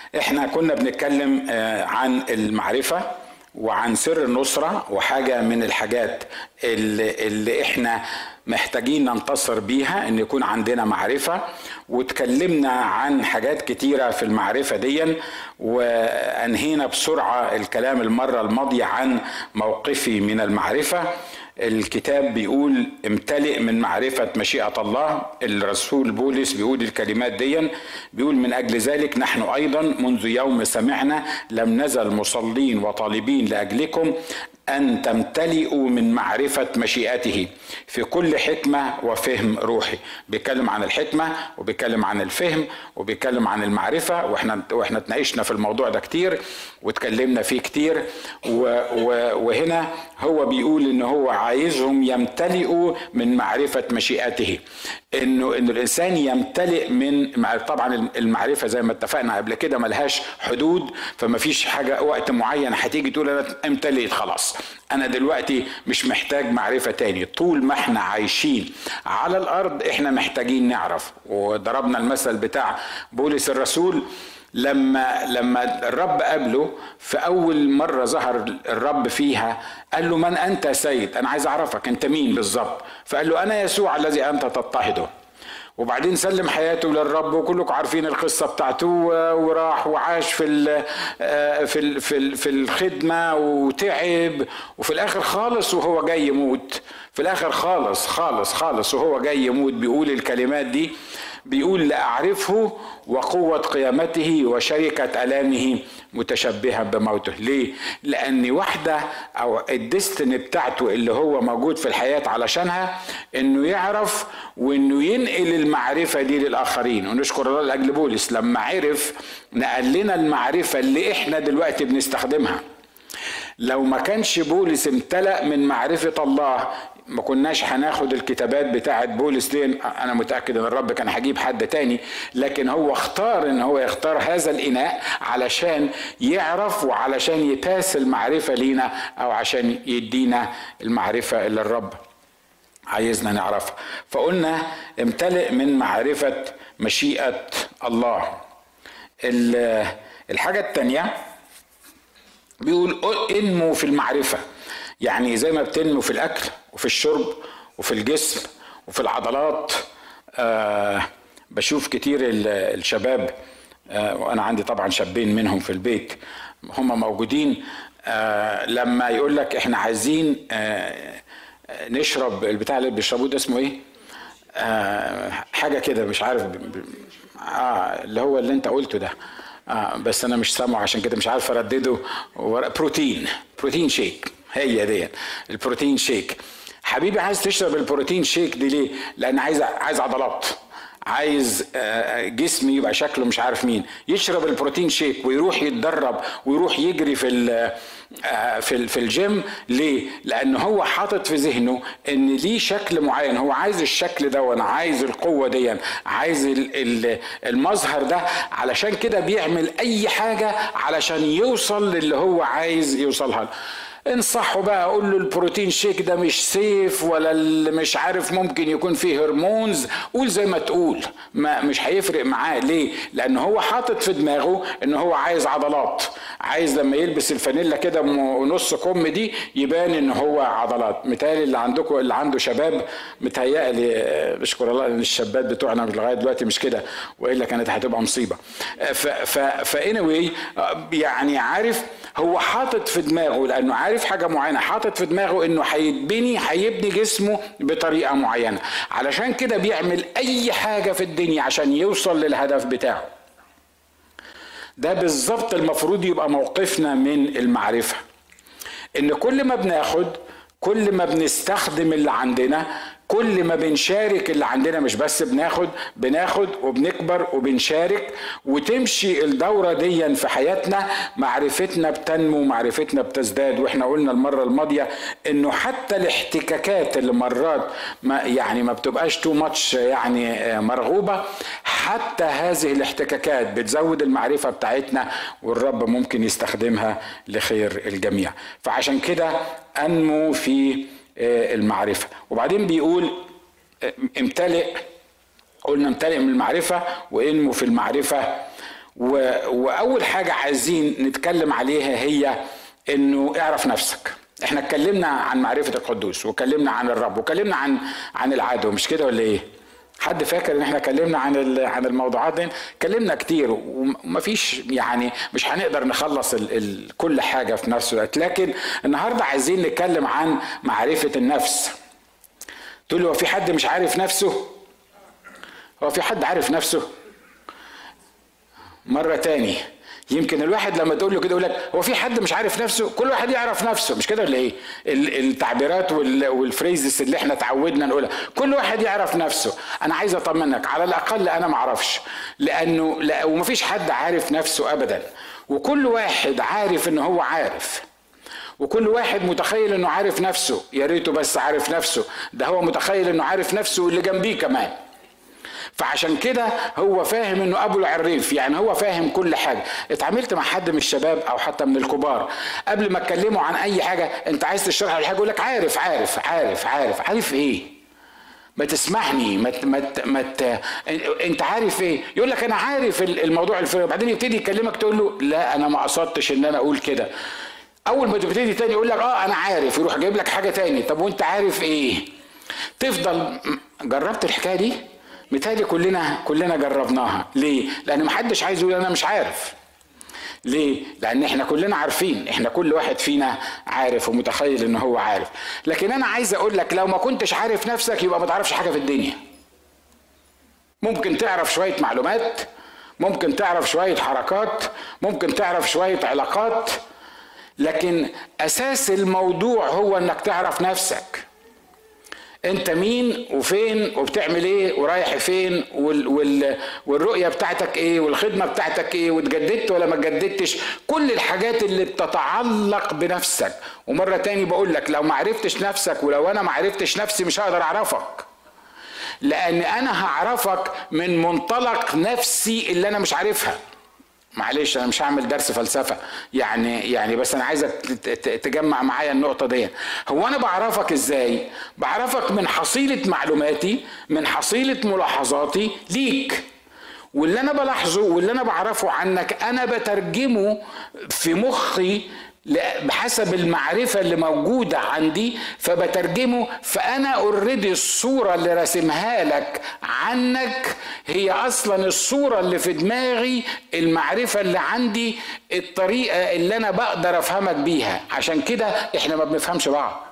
احنا كنا بنتكلم آه، عن المعرفة وعن سر النصرة وحاجة من الحاجات اللي, اللي احنا محتاجين ننتصر بيها ان يكون عندنا معرفة وتكلمنا عن حاجات كتيرة في المعرفة دي وانهينا بسرعة الكلام المرة الماضية عن موقفي من المعرفة الكتاب بيقول امتلئ من معرفة مشيئة الله الرسول بولس بيقول الكلمات دي بيقول من أجل ذلك نحن أيضا منذ يوم سمعنا لم نزل مصلين وطالبين لأجلكم أن تمتلئوا من معرفة مشيئته في كل حكمة وفهم روحي بيتكلم عن الحكمة وبيتكلم عن الفهم وبيتكلم عن المعرفة واحنا واحنا اتناقشنا في الموضوع ده كتير واتكلمنا فيه كتير و و وهنا هو بيقول ان هو عايزهم يمتلئوا من معرفة مشيئته انه ان الانسان يمتلئ من طبعا المعرفه زي ما اتفقنا قبل كده ملهاش حدود فما فيش حاجه وقت معين هتيجي تقول انا امتلئت خلاص انا دلوقتي مش محتاج معرفه تاني طول ما احنا عايشين على الارض احنا محتاجين نعرف وضربنا المثل بتاع بولس الرسول لما لما الرب قابله في اول مره ظهر الرب فيها قال له من انت يا سيد انا عايز اعرفك انت مين بالظبط فقال له انا يسوع الذي انت تضطهده وبعدين سلم حياته للرب وكلكم عارفين القصه بتاعته وراح وعاش في ال في ال في ال في الخدمه وتعب وفي الاخر خالص وهو جاي يموت في الاخر خالص خالص خالص وهو جاي يموت بيقول الكلمات دي بيقول لأعرفه وقوة قيامته وشركة ألامه متشبها بموته ليه؟ لأن واحدة أو الدستن بتاعته اللي هو موجود في الحياة علشانها إنه يعرف وإنه ينقل المعرفة دي للآخرين ونشكر الله لأجل بولس لما عرف نقل لنا المعرفة اللي إحنا دلوقتي بنستخدمها لو ما كانش بولس امتلأ من معرفة الله ما كناش هناخد الكتابات بتاعت بولس دي انا متاكد ان الرب كان هجيب حد تاني لكن هو اختار ان هو يختار هذا الاناء علشان يعرف وعلشان يتاس المعرفه لينا او عشان يدينا المعرفه اللي الرب عايزنا نعرفها فقلنا امتلئ من معرفه مشيئه الله الحاجه الثانيه بيقول انمو في المعرفه يعني زي ما بتنمو في الاكل وفي الشرب وفي الجسم وفي العضلات آه بشوف كتير الشباب آه وانا عندي طبعا شابين منهم في البيت هم موجودين آه لما يقول لك احنا عايزين آه نشرب البتاع اللي بيشربوه ده اسمه ايه؟ آه حاجه كده مش عارف ب... ب... اه اللي هو اللي انت قلته ده آه بس انا مش سامعه عشان كده مش عارف اردده بروتين بروتين شيك هي دي البروتين شيك حبيبي عايز تشرب البروتين شيك دي ليه لان عايز عايز عضلات عايز جسمي يبقى شكله مش عارف مين يشرب البروتين شيك ويروح يتدرب ويروح يجري في في في الجيم ليه؟ لان هو حاطط في ذهنه ان ليه شكل معين هو عايز الشكل ده وانا عايز القوه دي عايز المظهر ده علشان كده بيعمل اي حاجه علشان يوصل للي هو عايز يوصلها انصحه بقى اقول له البروتين شيك ده مش سيف ولا مش عارف ممكن يكون فيه هرمونز قول زي ما تقول ما مش هيفرق معاه ليه لان هو حاطط في دماغه ان هو عايز عضلات عايز لما يلبس الفانيلا كده ونص كم دي يبان ان هو عضلات متهيألي اللي عندكم اللي عنده شباب متهيألي بشكر الله ان الشابات بتوعنا لغايه دلوقتي مش كده والا كانت هتبقى مصيبه ف ف فاني يعني عارف هو حاطط في دماغه لانه عارف حاجه معينه حاطط في دماغه انه هيتبني هيبني جسمه بطريقه معينه علشان كده بيعمل اي حاجه في الدنيا عشان يوصل للهدف بتاعه ده بالظبط المفروض يبقى موقفنا من المعرفه ان كل ما بناخد كل ما بنستخدم اللي عندنا كل ما بنشارك اللي عندنا مش بس بناخد بناخد وبنكبر وبنشارك وتمشي الدورة دي في حياتنا معرفتنا بتنمو معرفتنا بتزداد واحنا قلنا المرة الماضية انه حتى الاحتكاكات اللي مرات ما يعني ما بتبقاش تو ماتش يعني مرغوبة حتى هذه الاحتكاكات بتزود المعرفة بتاعتنا والرب ممكن يستخدمها لخير الجميع فعشان كده انمو في المعرفة وبعدين بيقول امتلئ قلنا امتلئ من المعرفة وانمو في المعرفة واول حاجه عايزين نتكلم عليها هي انه اعرف نفسك احنا اتكلمنا عن معرفه القدوس واتكلمنا عن الرب واتكلمنا عن عن العدو مش كده ولا ايه حد فاكر ان احنا اتكلمنا عن عن الموضوعات دي اتكلمنا كتير ومفيش يعني مش هنقدر نخلص ال ال كل حاجه في نفس الوقت لكن النهارده عايزين نتكلم عن معرفه النفس تقول هو في حد مش عارف نفسه هو في حد عارف نفسه مرة تاني يمكن الواحد لما تقول له كده يقول لك هو في حد مش عارف نفسه كل واحد يعرف نفسه مش كده ولا ايه التعبيرات والفريزز اللي احنا تعودنا نقولها كل واحد يعرف نفسه انا عايز اطمنك على الاقل انا ما اعرفش لانه لا ومفيش حد عارف نفسه ابدا وكل واحد عارف ان هو عارف وكل واحد متخيل انه عارف نفسه يا ريته بس عارف نفسه ده هو متخيل انه عارف نفسه واللي جنبيه كمان فعشان كده هو فاهم انه ابو العريف يعني هو فاهم كل حاجه اتعاملت مع حد من الشباب او حتى من الكبار قبل ما اتكلموا عن اي حاجه انت عايز تشرح له حاجه يقول لك عارف عارف عارف عارف عارف ايه ما تسمعني ما ما ما انت عارف ايه يقول لك انا عارف الموضوع الفلاني بعدين يبتدي يكلمك تقول له لا انا ما قصدتش ان انا اقول كده اول ما تبتدي تاني يقول لك اه انا عارف يروح جايب لك حاجه تاني طب وانت عارف ايه تفضل جربت الحكايه دي متهيألي كلنا كلنا جربناها ليه لان محدش عايز يقول انا مش عارف ليه؟ لأن احنا كلنا عارفين، احنا كل واحد فينا عارف ومتخيل ان هو عارف، لكن أنا عايز أقول لك لو ما كنتش عارف نفسك يبقى ما تعرفش حاجة في الدنيا. ممكن تعرف شوية معلومات، ممكن تعرف شوية حركات، ممكن تعرف شوية علاقات، لكن أساس الموضوع هو إنك تعرف نفسك. انت مين وفين وبتعمل ايه ورايح فين وال وال والرؤيه بتاعتك ايه والخدمه بتاعتك ايه واتجددت ولا ما اتجددتش كل الحاجات اللي بتتعلق بنفسك ومره تاني بقول لك لو ما عرفتش نفسك ولو انا ما عرفتش نفسي مش هقدر اعرفك لان انا هعرفك من منطلق نفسي اللي انا مش عارفها معلش انا مش هعمل درس فلسفه يعني يعني بس انا عايزك تجمع معايا النقطه دي هو انا بعرفك ازاي بعرفك من حصيله معلوماتي من حصيله ملاحظاتي ليك واللي انا بلاحظه واللي انا بعرفه عنك انا بترجمه في مخي بحسب المعرفة اللي موجودة عندي فبترجمه فأنا اوريدي الصورة اللي راسمها لك عنك هي أصلا الصورة اللي في دماغي المعرفة اللي عندي الطريقة اللي أنا بقدر أفهمك بيها عشان كده إحنا ما بنفهمش بعض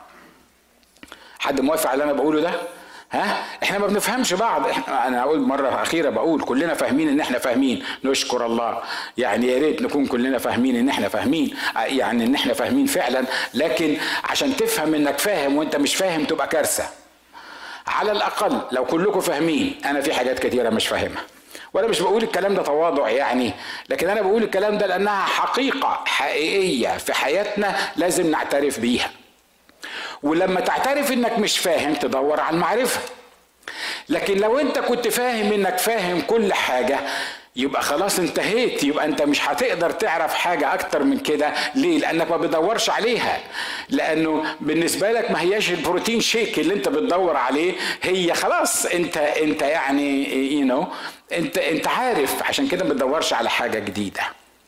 حد موافق على اللي أنا بقوله ده؟ ها احنا ما بنفهمش بعض احنا انا اقول مره اخيره بقول كلنا فاهمين ان احنا فاهمين نشكر الله يعني يا ريت نكون كلنا فاهمين ان احنا فاهمين يعني ان احنا فاهمين فعلا لكن عشان تفهم انك فاهم وانت مش فاهم تبقى كارثه على الاقل لو كلكم فاهمين انا في حاجات كتيره مش فاهمها وانا مش بقول الكلام ده تواضع يعني لكن انا بقول الكلام ده لانها حقيقه حقيقيه في حياتنا لازم نعترف بيها ولما تعترف انك مش فاهم تدور على المعرفه لكن لو انت كنت فاهم انك فاهم كل حاجه يبقى خلاص انتهيت يبقى انت مش هتقدر تعرف حاجة اكتر من كده ليه لانك ما بتدورش عليها لانه بالنسبة لك ما هياش البروتين شيك اللي انت بتدور عليه هي خلاص انت انت يعني يو you know انت انت عارف عشان كده ما بتدورش على حاجة جديدة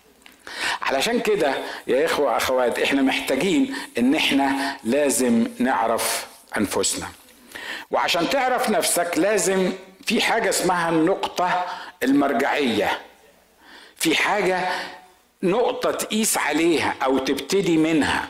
علشان كده يا اخوة اخوات احنا محتاجين ان احنا لازم نعرف انفسنا وعشان تعرف نفسك لازم في حاجة اسمها النقطة المرجعية في حاجة نقطة تقيس عليها أو تبتدي منها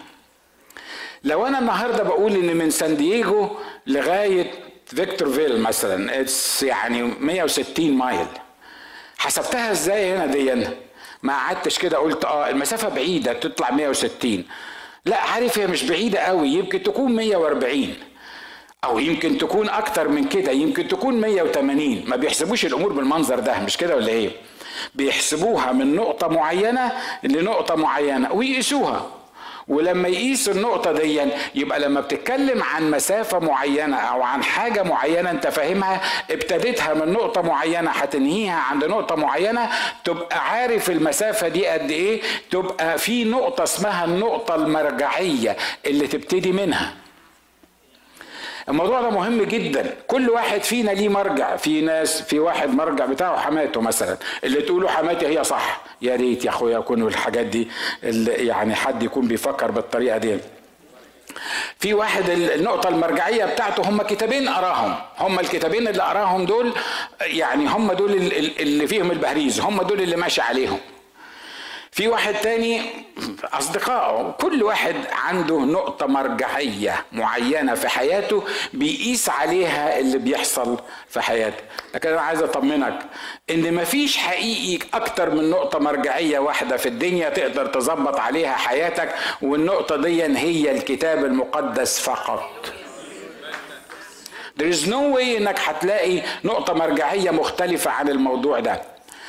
لو أنا النهاردة بقول إن من سان دييغو لغاية فيكتورفيل مثلا يعني 160 مايل حسبتها ازاي هنا دي ما قعدتش كده قلت اه المسافه بعيده تطلع 160 لا عارف هي مش بعيده قوي يمكن تكون 140 او يمكن تكون اكتر من كده يمكن تكون 180 ما بيحسبوش الامور بالمنظر ده مش كده ولا ايه بيحسبوها من نقطه معينه لنقطه معينه ويقيسوها ولما يقيس النقطة دي يبقى لما بتتكلم عن مسافة معينة أو عن حاجة معينة أنت فاهمها ابتديتها من نقطة معينة هتنهيها عند نقطة معينة تبقى عارف المسافة دي قد إيه تبقى في نقطة اسمها النقطة المرجعية اللي تبتدي منها الموضوع ده مهم جدا كل واحد فينا ليه مرجع في ناس في واحد مرجع بتاعه حماته مثلا اللي تقوله حماتي هي صح يا ريت يا اخويا يكونوا الحاجات دي اللي يعني حد يكون بيفكر بالطريقه دي في واحد النقطة المرجعية بتاعته هم كتابين قراهم هم الكتابين اللي قراهم دول يعني هم دول اللي فيهم البهريز هم دول اللي ماشي عليهم في واحد تاني أصدقائه كل واحد عنده نقطة مرجعية معينة في حياته بيقيس عليها اللي بيحصل في حياته لكن أنا عايز أطمنك إن مفيش حقيقي أكتر من نقطة مرجعية واحدة في الدنيا تقدر تظبط عليها حياتك والنقطة دي هي الكتاب المقدس فقط There is no way انك هتلاقي نقطة مرجعية مختلفة عن الموضوع ده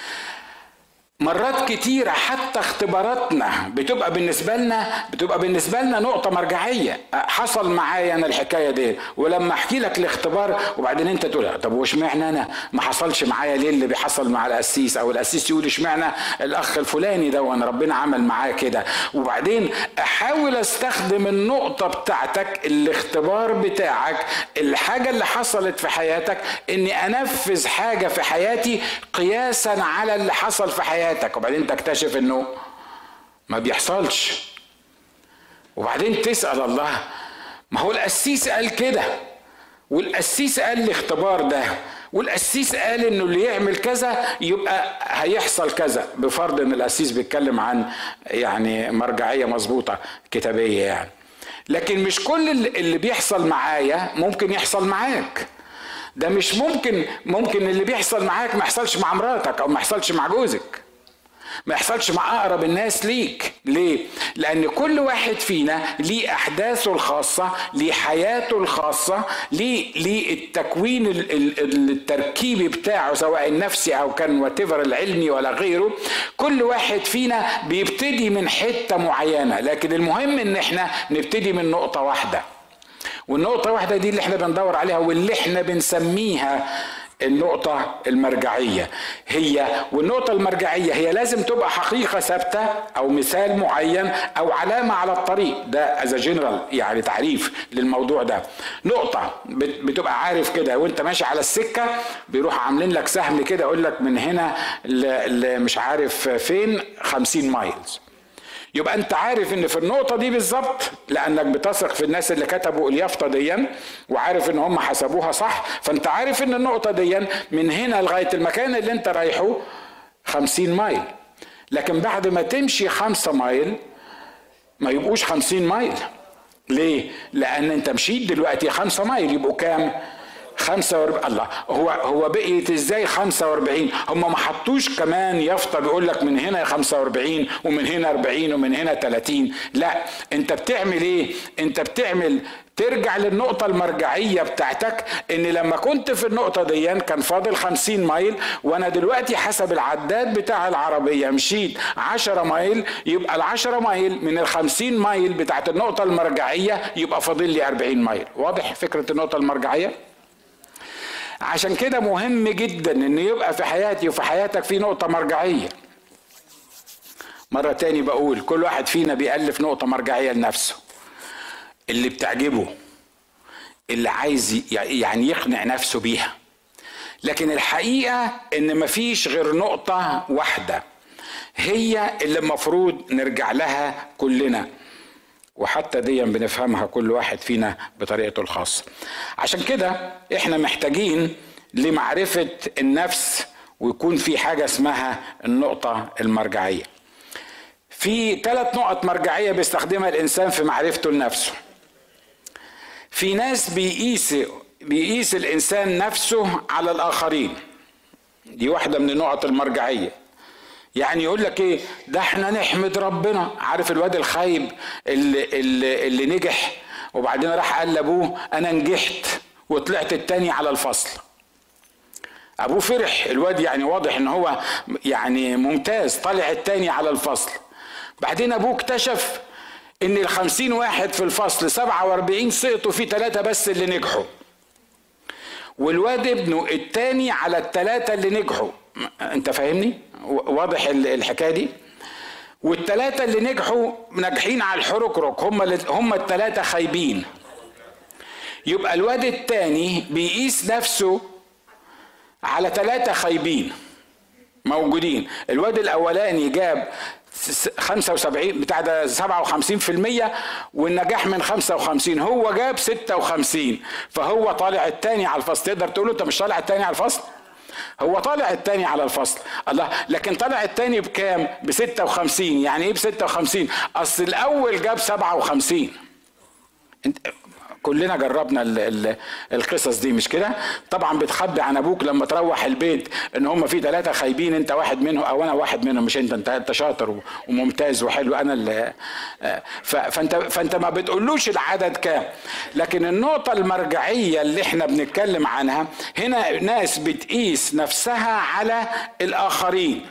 مرات كتيرة حتى اختباراتنا بتبقى بالنسبة لنا بتبقى بالنسبة لنا نقطة مرجعية حصل معايا أنا الحكاية دي ولما أحكي لك الاختبار وبعدين أنت تقول طب واشمعنى أنا ما حصلش معايا ليه اللي بيحصل مع القسيس أو القسيس يقول اشمعنى الأخ الفلاني ده وأنا ربنا عمل معاه كده وبعدين أحاول أستخدم النقطة بتاعتك الاختبار بتاعك الحاجة اللي حصلت في حياتك إني أنفذ حاجة في حياتي قياسا على اللي حصل في حياتي حياتك وبعدين تكتشف انه ما بيحصلش وبعدين تسأل الله ما هو القسيس قال كده والقسيس قال الاختبار ده والقسيس قال انه اللي يعمل كذا يبقى هيحصل كذا بفرض ان القسيس بيتكلم عن يعني مرجعيه مظبوطه كتابيه يعني لكن مش كل اللي بيحصل معايا ممكن يحصل معاك ده مش ممكن ممكن اللي بيحصل معاك ما يحصلش مع مراتك او ما يحصلش مع جوزك ما يحصلش مع اقرب الناس ليك ليه لان كل واحد فينا ليه احداثه الخاصه ليه حياته الخاصه ليه ليه التكوين التركيبي بتاعه سواء النفسي او كان واتيفر العلمي ولا غيره كل واحد فينا بيبتدي من حته معينه لكن المهم ان احنا نبتدي من نقطه واحده والنقطه واحده دي اللي احنا بندور عليها واللي احنا بنسميها النقطة المرجعية هي والنقطة المرجعية هي لازم تبقى حقيقة ثابتة أو مثال معين أو علامة على الطريق ده از جنرال يعني تعريف للموضوع ده نقطة بتبقى عارف كده وأنت ماشي على السكة بيروح عاملين لك سهم كده يقول لك من هنا مش عارف فين 50 مايلز يبقى انت عارف ان في النقطه دي بالظبط لانك بتثق في الناس اللي كتبوا اليافطه دي وعارف ان هم حسبوها صح فانت عارف ان النقطه دي من هنا لغايه المكان اللي انت رايحه خمسين مايل لكن بعد ما تمشي خمسة مايل ما يبقوش خمسين مايل ليه؟ لأن أنت مشيت دلوقتي خمسة مايل يبقوا كام؟ 45 الله هو هو بقيت ازاي 45 هم ما حطوش كمان يافطه بيقول لك من هنا 45 ومن هنا 40 ومن هنا 30 لا انت بتعمل ايه انت بتعمل ترجع للنقطة المرجعية بتاعتك ان لما كنت في النقطة دي كان فاضل خمسين مايل وانا دلوقتي حسب العداد بتاع العربية مشيت عشرة مايل يبقى العشرة مايل من الخمسين مايل بتاعت النقطة المرجعية يبقى فاضل لي أربعين مايل واضح فكرة النقطة المرجعية؟ عشان كده مهم جدا ان يبقى في حياتي وفي حياتك في نقطه مرجعيه مرة تاني بقول كل واحد فينا بيألف نقطة مرجعية لنفسه اللي بتعجبه اللي عايز يعني يقنع نفسه بيها لكن الحقيقة ان مفيش غير نقطة واحدة هي اللي المفروض نرجع لها كلنا وحتى دي بنفهمها كل واحد فينا بطريقته الخاصة عشان كده احنا محتاجين لمعرفة النفس ويكون في حاجة اسمها النقطة المرجعية في ثلاث نقط مرجعية بيستخدمها الإنسان في معرفته لنفسه في ناس بيقيس بيقيس الإنسان نفسه على الآخرين دي واحدة من النقط المرجعية يعني يقول لك ايه ده احنا نحمد ربنا عارف الواد الخايب اللي, اللي, اللي نجح وبعدين راح قال لابوه انا نجحت وطلعت التاني على الفصل ابوه فرح الواد يعني واضح ان هو يعني ممتاز طلع التاني على الفصل بعدين ابوه اكتشف ان الخمسين واحد في الفصل سبعة واربعين سقطوا في ثلاثة بس اللي نجحوا والواد ابنه التاني على الثلاثة اللي نجحوا انت فاهمني واضح الحكايه دي والثلاثه اللي نجحوا ناجحين على الحركرك هم هم الثلاثه خايبين يبقى الواد التاني بيقيس نفسه على ثلاثة خايبين موجودين الواد الاولاني جاب 75 بتاع ده 57% والنجاح من 55 هو جاب 56 فهو طالع الثاني على الفصل تقدر تقول له انت مش طالع الثاني على الفصل هو طالع الثاني على الفصل الله لكن طالع الثاني بكام ب 56 يعني ايه ب 56 اصل الاول جاب 57 كلنا جربنا ال ال القصص دي مش كده طبعا بتخبي عن ابوك لما تروح البيت ان هم في ثلاثه خايبين انت واحد منهم او انا واحد منهم مش انت انت, انت شاطر وممتاز وحلو انا اللي فانت فانت ما بتقولوش العدد كام لكن النقطه المرجعيه اللي احنا بنتكلم عنها هنا ناس بتقيس نفسها على الاخرين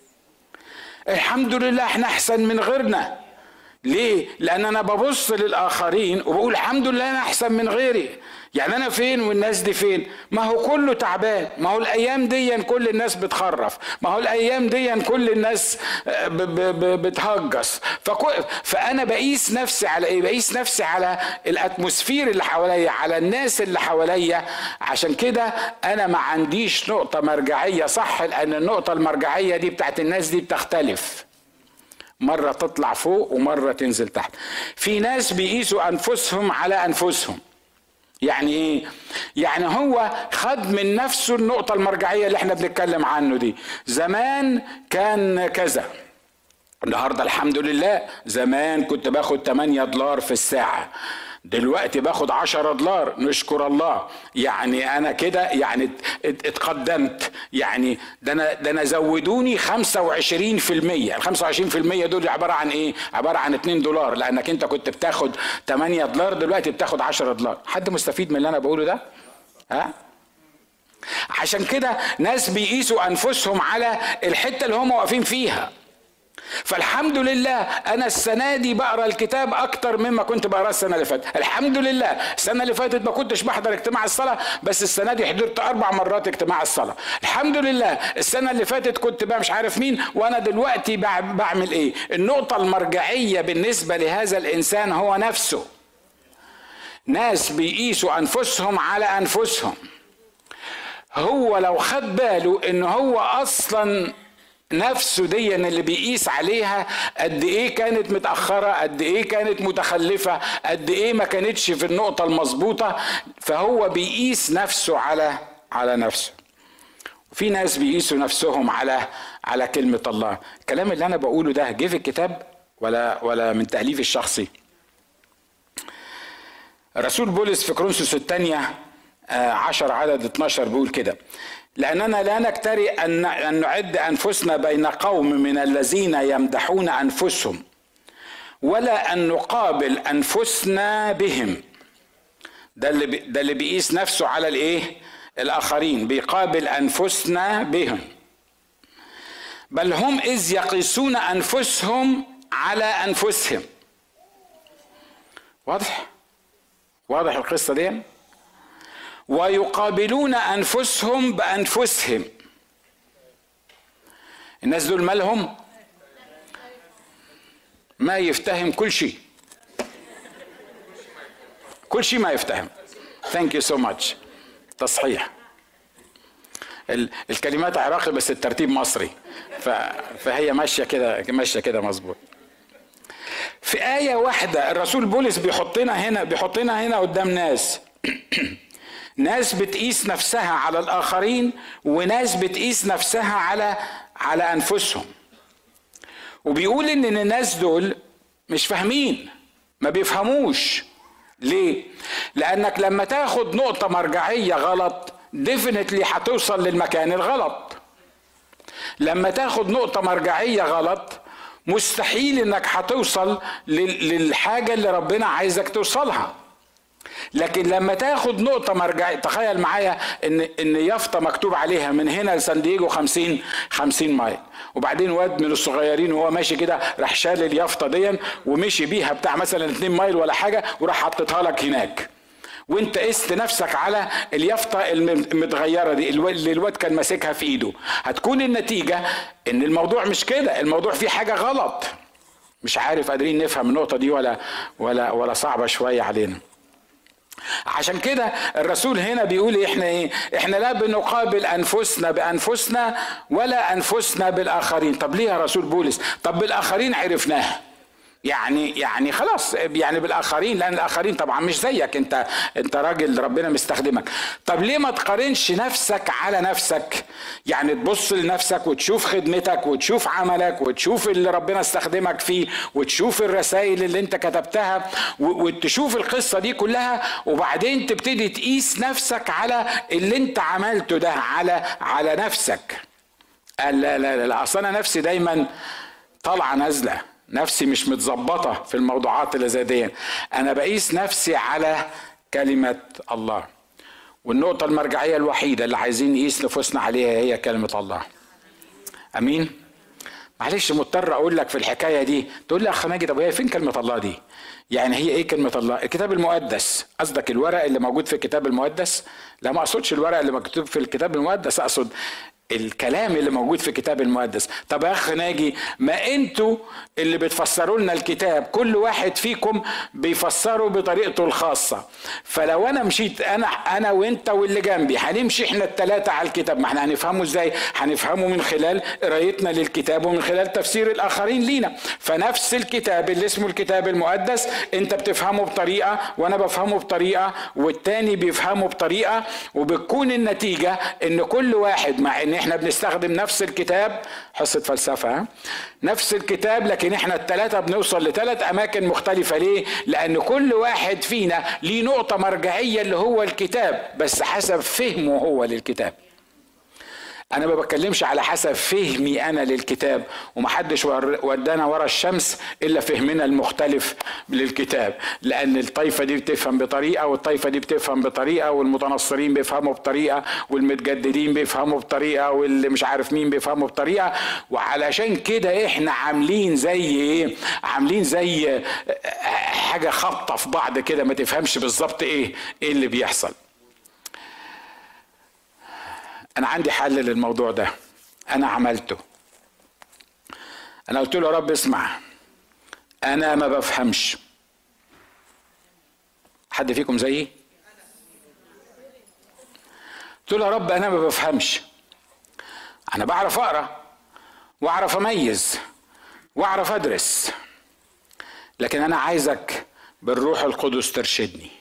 الحمد لله احنا احسن من غيرنا ليه؟ لأن أنا ببص للآخرين وبقول الحمد لله أنا أحسن من غيري يعني أنا فين والناس دي فين؟ ما هو كله تعبان ما هو الأيام دي كل الناس بتخرف ما هو الأيام دي كل الناس آه، بتهجس فأنا بقيس نفسي على إيه؟ بقيس نفسي على الأتموسفير اللي حواليا على الناس اللي حواليا عشان كده أنا ما عنديش نقطة مرجعية صح لأن النقطة المرجعية دي بتاعت الناس دي بتختلف مرة تطلع فوق ومرة تنزل تحت في ناس بيقيسوا أنفسهم على أنفسهم يعني ايه يعني هو خد من نفسه النقطة المرجعية اللي احنا بنتكلم عنه دي زمان كان كذا النهارده الحمد لله زمان كنت باخد 8 دولار في الساعة دلوقتي باخد 10 دولار نشكر الله يعني انا كده يعني اتقدمت يعني ده انا ده انا زودوني 25% ال 25% دول عباره عن ايه؟ عباره عن 2 دولار لانك انت كنت بتاخد 8 دولار دلوقتي بتاخد 10 دولار حد مستفيد من اللي انا بقوله ده؟ ها؟ عشان كده ناس بيقيسوا انفسهم على الحته اللي هم واقفين فيها فالحمد لله انا السنه دي بقرا الكتاب اكتر مما كنت بقراه السنه اللي فاتت الحمد لله السنه اللي فاتت ما كنتش بحضر اجتماع الصلاه بس السنه دي حضرت اربع مرات اجتماع الصلاه الحمد لله السنه اللي فاتت كنت بقى مش عارف مين وانا دلوقتي بعمل ايه النقطه المرجعيه بالنسبه لهذا الانسان هو نفسه ناس بيقيسوا انفسهم على انفسهم هو لو خد باله ان هو اصلا نفسه دي اللي بيقيس عليها قد ايه كانت متاخره قد ايه كانت متخلفه قد ايه ما كانتش في النقطه المظبوطه فهو بيقيس نفسه على على نفسه في ناس بيقيسوا نفسهم على على كلمه الله الكلام اللي انا بقوله ده جه في الكتاب ولا ولا من تاليفي الشخصي رسول بولس في كرونسوس الثانيه آه، عشر عدد 12 بيقول كده لأننا لا نكتري أن نعد أنفسنا بين قوم من الذين يمدحون أنفسهم ولا أن نقابل أنفسنا بهم ده اللي ده اللي بيقيس نفسه على الإيه؟ الآخرين بيقابل أنفسنا بهم بل هم إذ يقيسون أنفسهم على أنفسهم واضح؟ واضح القصة دي؟ ويقابلون انفسهم بانفسهم الناس دول مالهم ما يفتهم كل شيء كل شيء ما يفتهم ثانك يو سو ماتش تصحيح الكلمات عراقي بس الترتيب مصري فهي ماشيه كده ماشيه كده مظبوط في آية واحدة الرسول بولس بيحطنا هنا بيحطنا هنا قدام ناس ناس بتقيس نفسها على الاخرين وناس بتقيس نفسها على على انفسهم وبيقول ان الناس دول مش فاهمين ما بيفهموش ليه لانك لما تاخد نقطه مرجعيه غلط ديفنتلي هتوصل للمكان الغلط لما تاخد نقطه مرجعيه غلط مستحيل انك هتوصل للحاجه اللي ربنا عايزك توصلها لكن لما تاخد نقطة مرجعية تخيل معايا ان ان يافطة مكتوب عليها من هنا لسان دييجو 50 50 مايل وبعدين واد من الصغيرين وهو ماشي كده راح شال اليافطة دي ومشي بيها بتاع مثلا 2 مايل ولا حاجة وراح حطيتها لك هناك وانت قست نفسك على اليافطة المتغيرة دي اللي الواد كان ماسكها في ايده هتكون النتيجة ان الموضوع مش كده الموضوع فيه حاجة غلط مش عارف قادرين نفهم النقطة دي ولا ولا ولا صعبة شوية علينا عشان كده الرسول هنا بيقول احنا ايه احنا لا بنقابل انفسنا بانفسنا ولا انفسنا بالاخرين طب ليه يا رسول بولس طب بالاخرين عرفناها يعني يعني خلاص يعني بالاخرين لان الاخرين طبعا مش زيك انت انت راجل ربنا مستخدمك طب ليه ما تقارنش نفسك على نفسك يعني تبص لنفسك وتشوف خدمتك وتشوف عملك وتشوف اللي ربنا استخدمك فيه وتشوف الرسائل اللي انت كتبتها وتشوف القصه دي كلها وبعدين تبتدي تقيس نفسك على اللي انت عملته ده على على نفسك لا لا لا, لا. اصل انا نفسي دايما طالعه نازله نفسي مش متظبطة في الموضوعات اللي زي دي أنا بقيس نفسي على كلمة الله والنقطة المرجعية الوحيدة اللي عايزين نقيس نفوسنا عليها هي كلمة الله أمين معلش مضطر اقول لك في الحكايه دي تقول لي اخ ماجد طب هي فين كلمه الله دي يعني هي ايه كلمه الله الكتاب المقدس قصدك الورق اللي موجود في الكتاب المقدس لا ما اقصدش الورق اللي مكتوب في الكتاب المقدس اقصد الكلام اللي موجود في الكتاب المقدس طب يا اخ ناجي ما انتوا اللي بتفسروا لنا الكتاب كل واحد فيكم بيفسره بطريقته الخاصه فلو انا مشيت انا انا وانت واللي جنبي هنمشي احنا الثلاثه على الكتاب ما احنا هنفهمه ازاي هنفهمه من خلال قرايتنا للكتاب ومن خلال تفسير الاخرين لينا فنفس الكتاب اللي اسمه الكتاب المقدس انت بتفهمه بطريقه وانا بفهمه بطريقه والتاني بيفهمه بطريقه وبتكون النتيجه ان كل واحد مع ان احنا بنستخدم نفس الكتاب حصه فلسفه نفس الكتاب لكن احنا الثلاثه بنوصل لثلاث اماكن مختلفه ليه لان كل واحد فينا ليه نقطه مرجعيه اللي هو الكتاب بس حسب فهمه هو للكتاب انا ما بتكلمش على حسب فهمي انا للكتاب ومحدش ودانا ورا الشمس الا فهمنا المختلف للكتاب لان الطائفه دي بتفهم بطريقه والطائفه دي بتفهم بطريقه والمتنصرين بيفهموا بطريقه والمتجددين بيفهموا بطريقه واللي مش عارف مين بيفهموا بطريقه وعلشان كده احنا عاملين زي ايه عاملين زي حاجه خبطه في بعض كده ما تفهمش بالظبط ايه ايه اللي بيحصل انا عندي حل للموضوع ده انا عملته انا قلت له يا رب اسمع انا ما بفهمش حد فيكم زيي قلت له يا رب انا ما بفهمش انا بعرف اقرا واعرف اميز واعرف ادرس لكن انا عايزك بالروح القدس ترشدني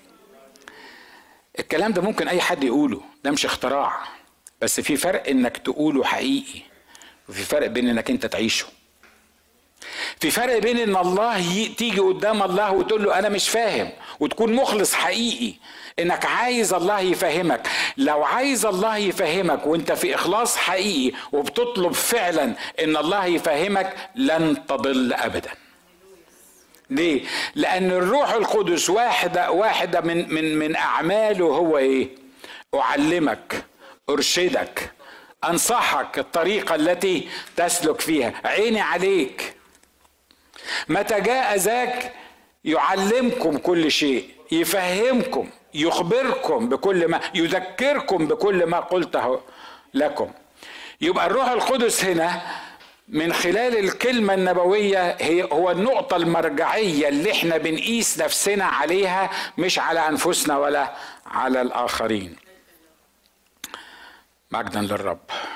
الكلام ده ممكن اي حد يقوله ده مش اختراع بس في فرق انك تقوله حقيقي وفي فرق بين انك انت تعيشه في فرق بين ان الله تيجي قدام الله وتقول له انا مش فاهم وتكون مخلص حقيقي انك عايز الله يفهمك لو عايز الله يفهمك وانت في اخلاص حقيقي وبتطلب فعلا ان الله يفهمك لن تضل ابدا ليه لان الروح القدس واحده واحده من من من اعماله هو ايه اعلمك ارشدك انصحك الطريقه التي تسلك فيها عيني عليك متى جاء ذاك يعلمكم كل شيء يفهمكم يخبركم بكل ما يذكركم بكل ما قلته لكم يبقى الروح القدس هنا من خلال الكلمة النبوية هي هو النقطة المرجعية اللي احنا بنقيس نفسنا عليها مش على أنفسنا ولا على الآخرين مجدا للرب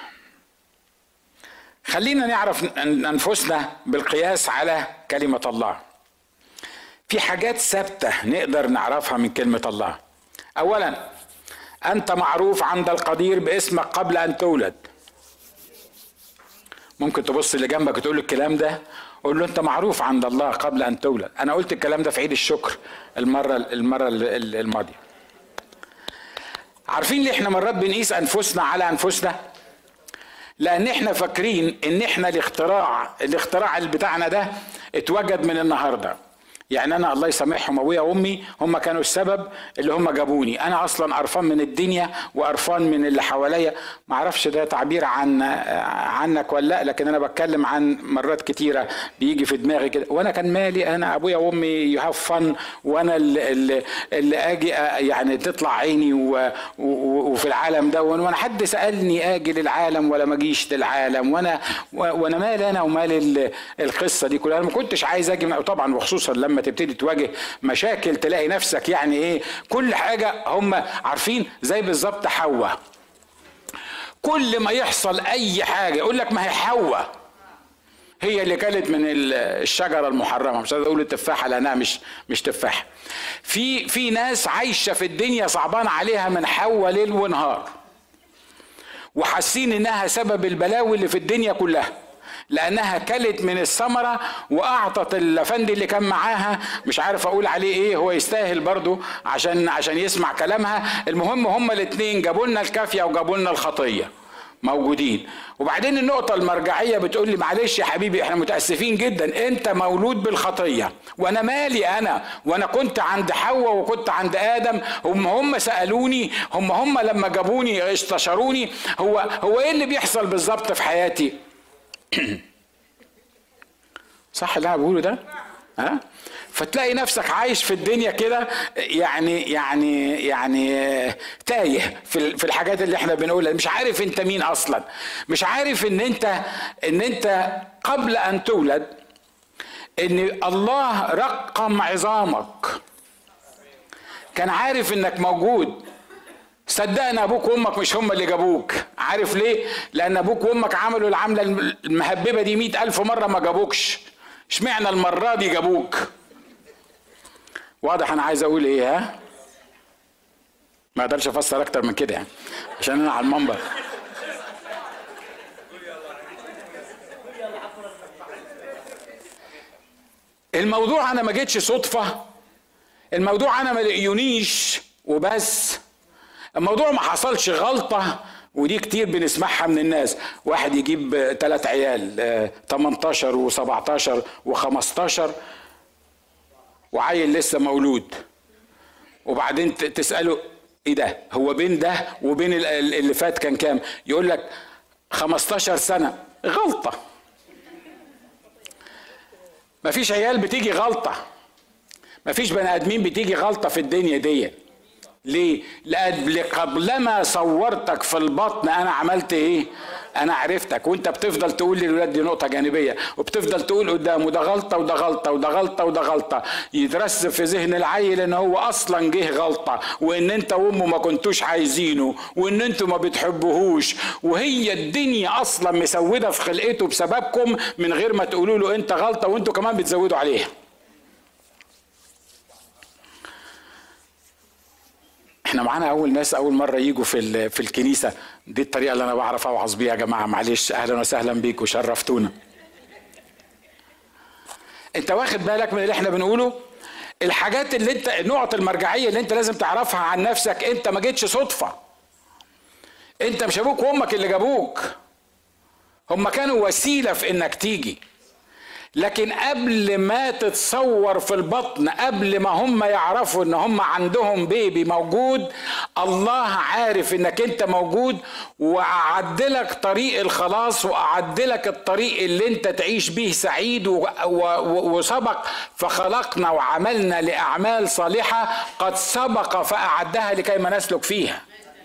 خلينا نعرف انفسنا بالقياس على كلمه الله في حاجات ثابته نقدر نعرفها من كلمه الله اولا انت معروف عند القدير باسمك قبل ان تولد ممكن تبص اللي جنبك وتقول له الكلام ده قول له انت معروف عند الله قبل ان تولد انا قلت الكلام ده في عيد الشكر المره المره الماضيه عارفين ليه احنا مرات بنقيس انفسنا على انفسنا لان احنا فاكرين ان احنا الاختراع الاختراع اللي بتاعنا ده اتوجد من النهارده يعني انا الله يسامحهم ابويا وامي هم كانوا السبب اللي هم جابوني انا اصلا قرفان من الدنيا وقرفان من اللي حواليا ما اعرفش ده تعبير عن عنك ولا لا لكن انا بتكلم عن مرات كتيره بيجي في دماغي كده وانا كان مالي انا ابويا وامي يهفن وانا اللي, اللي, اللي اجي يعني تطلع عيني و وفي العالم ده وانا حد سالني اجي للعالم ولا ما اجيش للعالم وانا وانا مالي انا ومال القصه دي كلها انا ما كنتش عايز اجي طبعا وخصوصا لما لما تبتدي تواجه مشاكل تلاقي نفسك يعني ايه كل حاجه هم عارفين زي بالظبط حواء كل ما يحصل اي حاجه يقول لك ما هي حواء هي اللي كانت من الشجره المحرمه مش عايز اقول التفاحه لانها مش مش تفاحه في في ناس عايشه في الدنيا صعبان عليها من حواء ليل ونهار وحاسين انها سبب البلاوي اللي في الدنيا كلها لانها كلت من الثمره واعطت الافندي اللي كان معاها مش عارف اقول عليه ايه هو يستاهل برضه عشان عشان يسمع كلامها المهم هما الاثنين جابوا لنا الكافيه وجابوا لنا الخطيه موجودين وبعدين النقطة المرجعية بتقول لي معلش يا حبيبي احنا متأسفين جدا انت مولود بالخطية وانا مالي انا وانا كنت عند حواء وكنت عند ادم هم هم سألوني هم هم لما جابوني استشاروني هو هو ايه اللي بيحصل بالظبط في حياتي صح اللي انا بقوله ده ها فتلاقي نفسك عايش في الدنيا كده يعني يعني يعني تايه في في الحاجات اللي احنا بنقولها مش عارف انت مين اصلا مش عارف ان انت ان انت قبل ان تولد ان الله رقم عظامك كان عارف انك موجود صدقني ابوك وامك مش هم اللي جابوك عارف ليه لان ابوك وامك عملوا العمله المهببه دي مئة الف مره ما جابوكش اشمعنى المره دي جابوك واضح انا عايز اقول ايه ها ما اقدرش افسر اكتر من كده يعني عشان انا على المنبر الموضوع انا ما جيتش صدفه الموضوع انا ما لقيونيش وبس الموضوع ما حصلش غلطه ودي كتير بنسمعها من الناس واحد يجيب ثلاث عيال 18 و17 و15 وعيل لسه مولود وبعدين تساله ايه ده هو بين ده وبين اللي فات كان كام يقول لك 15 سنه غلطه مفيش عيال بتيجي غلطه مفيش بني ادمين بتيجي غلطه في الدنيا دي ليه؟ لأجل قبلما صورتك في البطن أنا عملت إيه؟ أنا عرفتك وأنت بتفضل تقول للولاد دي نقطة جانبية وبتفضل تقول قدامه ده غلطة وده غلطة وده غلطة وده غلطة يترسب في ذهن العيل إن هو أصلا جه غلطة وإن أنت وأمه ما كنتوش عايزينه وإن أنتوا ما بتحبوهوش وهي الدنيا أصلا مسودة في خلقته بسببكم من غير ما تقولوا له أنت غلطة وأنتوا كمان بتزودوا عليها. احنا معانا اول ناس اول مره يجوا في في الكنيسه دي الطريقه اللي انا بعرف اوعظ بيها يا جماعه معلش اهلا وسهلا بيكم شرفتونا انت واخد بالك من اللي احنا بنقوله الحاجات اللي انت النقط المرجعيه اللي انت لازم تعرفها عن نفسك انت ما جيتش صدفه انت مش ابوك وامك اللي جابوك هم كانوا وسيله في انك تيجي لكن قبل ما تتصور في البطن قبل ما هم يعرفوا ان هم عندهم بيبي موجود الله عارف انك انت موجود واعدلك طريق الخلاص واعدلك الطريق اللي انت تعيش به سعيد وسبق فخلقنا وعملنا لاعمال صالحه قد سبق فاعدها لكي ما نسلك فيها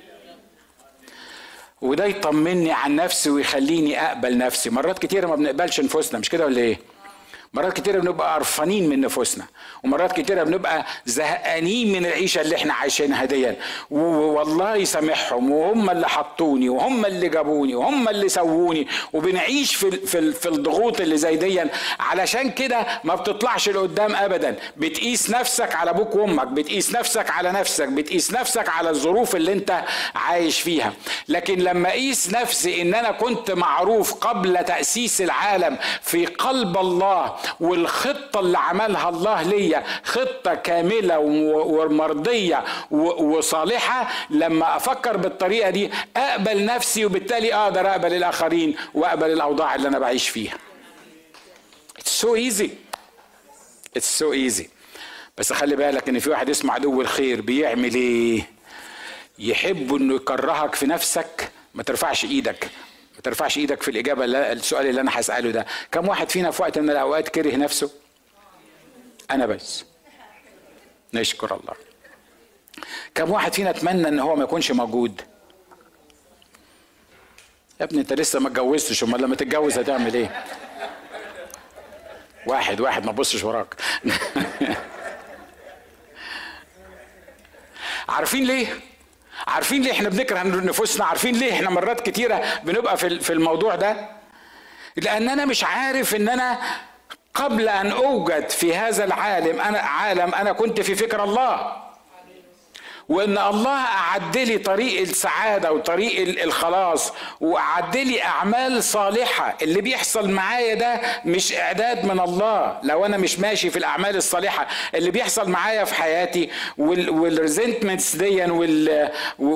وده يطمني عن نفسي ويخليني اقبل نفسي مرات كتير ما بنقبلش نفوسنا مش كده ولا ايه مرات كتيرة بنبقى قرفانين من نفوسنا ومرات كتيرة بنبقى زهقانين من العيشة اللي احنا عايشينها دي والله يسامحهم وهم اللي حطوني وهم اللي جابوني وهم اللي سووني وبنعيش في في, في الضغوط اللي زي دي علشان كده ما بتطلعش لقدام ابدا بتقيس نفسك على ابوك وامك بتقيس نفسك على نفسك بتقيس نفسك على الظروف اللي انت عايش فيها لكن لما اقيس نفسي ان انا كنت معروف قبل تاسيس العالم في قلب الله والخطة اللي عملها الله ليا خطة كاملة ومرضية وصالحة لما أفكر بالطريقة دي أقبل نفسي وبالتالي أقدر أقبل الآخرين وأقبل الأوضاع اللي أنا بعيش فيها It's so easy It's so easy بس خلي بالك ان في واحد اسمه عدو الخير بيعمل ايه يحب انه يكرهك في نفسك ما ترفعش ايدك ما ترفعش ايدك في الاجابه السؤال اللي انا هساله ده كم واحد فينا في وقت من الاوقات كره نفسه انا بس نشكر الله كم واحد فينا اتمنى ان هو ما يكونش موجود يا ابني انت لسه ما اتجوزتش امال لما تتجوز هتعمل ايه واحد واحد ما تبصش وراك عارفين ليه عارفين ليه احنا بنكره نفوسنا عارفين ليه احنا مرات كتيره بنبقى في في الموضوع ده لان انا مش عارف ان انا قبل ان اوجد في هذا العالم انا عالم انا كنت في فكر الله وان الله اعد لي طريق السعاده وطريق الخلاص واعد لي اعمال صالحه اللي بيحصل معايا ده مش اعداد من الله لو انا مش ماشي في الاعمال الصالحه اللي بيحصل معايا في حياتي والريزنتمنتس دي وال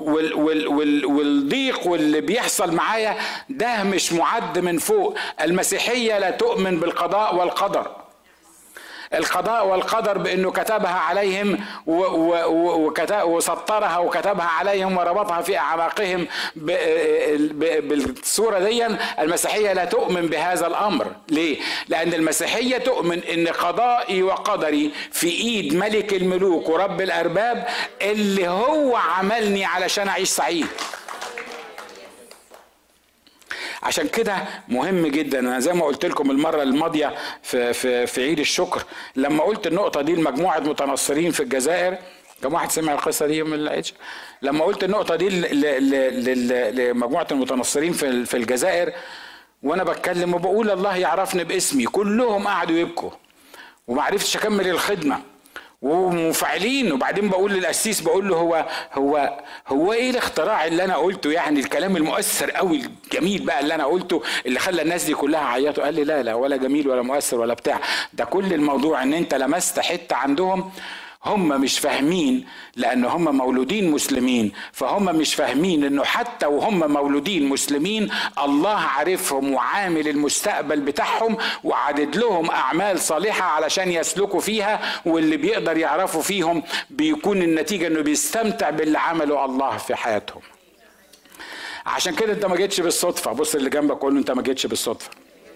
والضيق واللي بيحصل معايا ده مش معد من فوق المسيحيه لا تؤمن بالقضاء والقدر القضاء والقدر بانه كتبها عليهم وسطرها وكتبها عليهم وربطها في اعماقهم بالصوره دي المسيحيه لا تؤمن بهذا الامر ليه لان المسيحيه تؤمن ان قضائي وقدري في ايد ملك الملوك ورب الارباب اللي هو عملني علشان اعيش سعيد عشان كده مهم جدا انا زي ما قلت لكم المره الماضيه في في في عيد الشكر لما قلت النقطه دي لمجموعه متنصرين في الجزائر كم واحد سمع القصه دي من الاتش لما قلت النقطه دي لمجموعه المتنصرين في في الجزائر وانا بتكلم وبقول الله يعرفني باسمي كلهم قعدوا يبكوا وما عرفتش اكمل الخدمه ومنفعلين وبعدين بقول للقسيس بقول له هو هو هو ايه الاختراع اللي انا قلته يعني الكلام المؤثر قوي الجميل بقى اللي انا قلته اللي خلى الناس دي كلها عيطوا قال لي لا لا ولا جميل ولا مؤثر ولا بتاع ده كل الموضوع ان انت لمست حته عندهم هم مش فاهمين لان هم مولودين مسلمين فهم مش فاهمين انه حتى وهم مولودين مسلمين الله عارفهم وعامل المستقبل بتاعهم وعدد لهم اعمال صالحه علشان يسلكوا فيها واللي بيقدر يعرفوا فيهم بيكون النتيجه انه بيستمتع باللي عمله الله في حياتهم عشان كده انت ما جيتش بالصدفه بص اللي جنبك قول له انت ما جيتش بالصدفه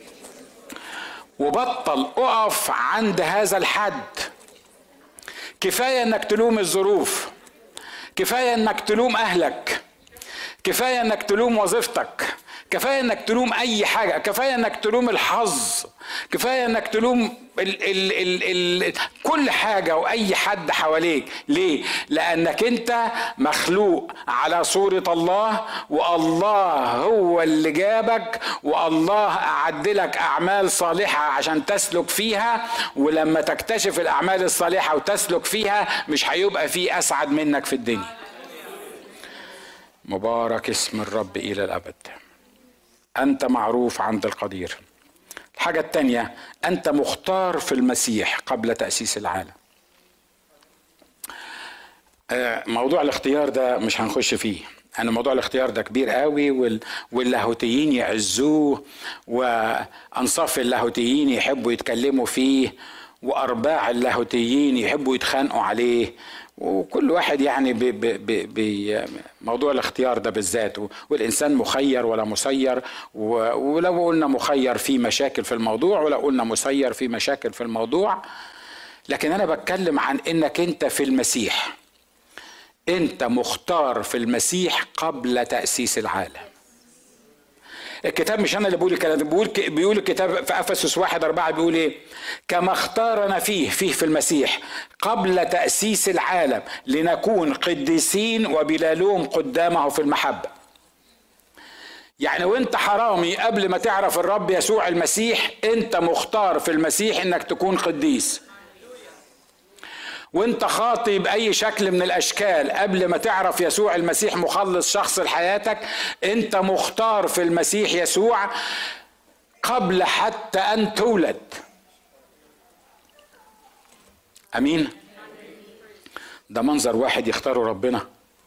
وبطل اقف عند هذا الحد كفايه انك تلوم الظروف كفايه انك تلوم اهلك كفايه انك تلوم وظيفتك كفايه انك تلوم اي حاجه كفايه انك تلوم الحظ كفايه انك تلوم ال ال ال ال كل حاجه واي حد حواليك ليه لانك انت مخلوق على صوره الله والله هو اللي جابك والله اعد لك اعمال صالحه عشان تسلك فيها ولما تكتشف الاعمال الصالحه وتسلك فيها مش هيبقى في اسعد منك في الدنيا مبارك اسم الرب الى الابد انت معروف عند القدير الحاجة الثانية أنت مختار في المسيح قبل تأسيس العالم آه، موضوع الاختيار ده مش هنخش فيه أنا موضوع الاختيار ده كبير قوي واللاهوتيين يعزوه وأنصاف اللاهوتيين يحبوا يتكلموا فيه وأرباع اللاهوتيين يحبوا يتخانقوا عليه وكل واحد يعني بموضوع الاختيار ده بالذات والانسان مخير ولا مسير ولو قلنا مخير في مشاكل في الموضوع ولو قلنا مسير في مشاكل في الموضوع لكن انا بتكلم عن انك انت في المسيح انت مختار في المسيح قبل تاسيس العالم الكتاب مش انا اللي بقول الكلام بيقول بيقول الكتاب في افسس واحد أربعة بيقول ايه كما اختارنا فيه فيه في المسيح قبل تأسيس العالم لنكون قديسين وبلا لوم قدامه في المحبة يعني وانت حرامي قبل ما تعرف الرب يسوع المسيح انت مختار في المسيح انك تكون قديس وانت خاطي باي شكل من الاشكال قبل ما تعرف يسوع المسيح مخلص شخص لحياتك انت مختار في المسيح يسوع قبل حتى ان تولد امين ده منظر واحد يختاره ربنا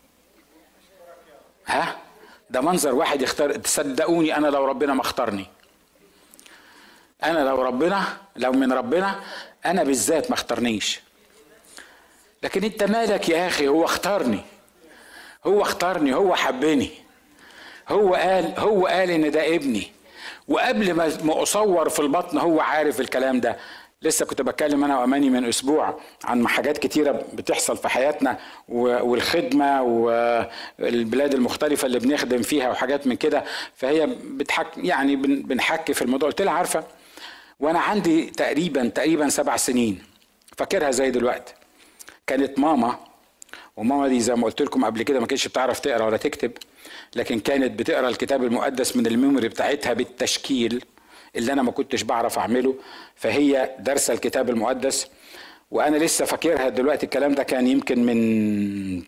ها ده منظر واحد يختار تصدقوني انا لو ربنا ما اختارني انا لو ربنا لو من ربنا انا بالذات ما اختارنيش لكن انت مالك يا اخي هو اختارني هو اختارني هو حبني هو قال هو قال ان ده ابني وقبل ما اصور في البطن هو عارف الكلام ده لسه كنت بتكلم انا واماني من اسبوع عن حاجات كتيره بتحصل في حياتنا والخدمه والبلاد المختلفه اللي بنخدم فيها وحاجات من كده فهي بتحك يعني بنحكي في الموضوع قلت لها عارفه وانا عندي تقريبا تقريبا سبع سنين فاكرها زي دلوقتي كانت ماما وماما دي زي ما قلت لكم قبل كده ما كانتش بتعرف تقرا ولا تكتب لكن كانت بتقرا الكتاب المقدس من الميموري بتاعتها بالتشكيل اللي انا ما كنتش بعرف اعمله فهي دارسه الكتاب المقدس وانا لسه فاكرها دلوقتي الكلام ده كان يمكن من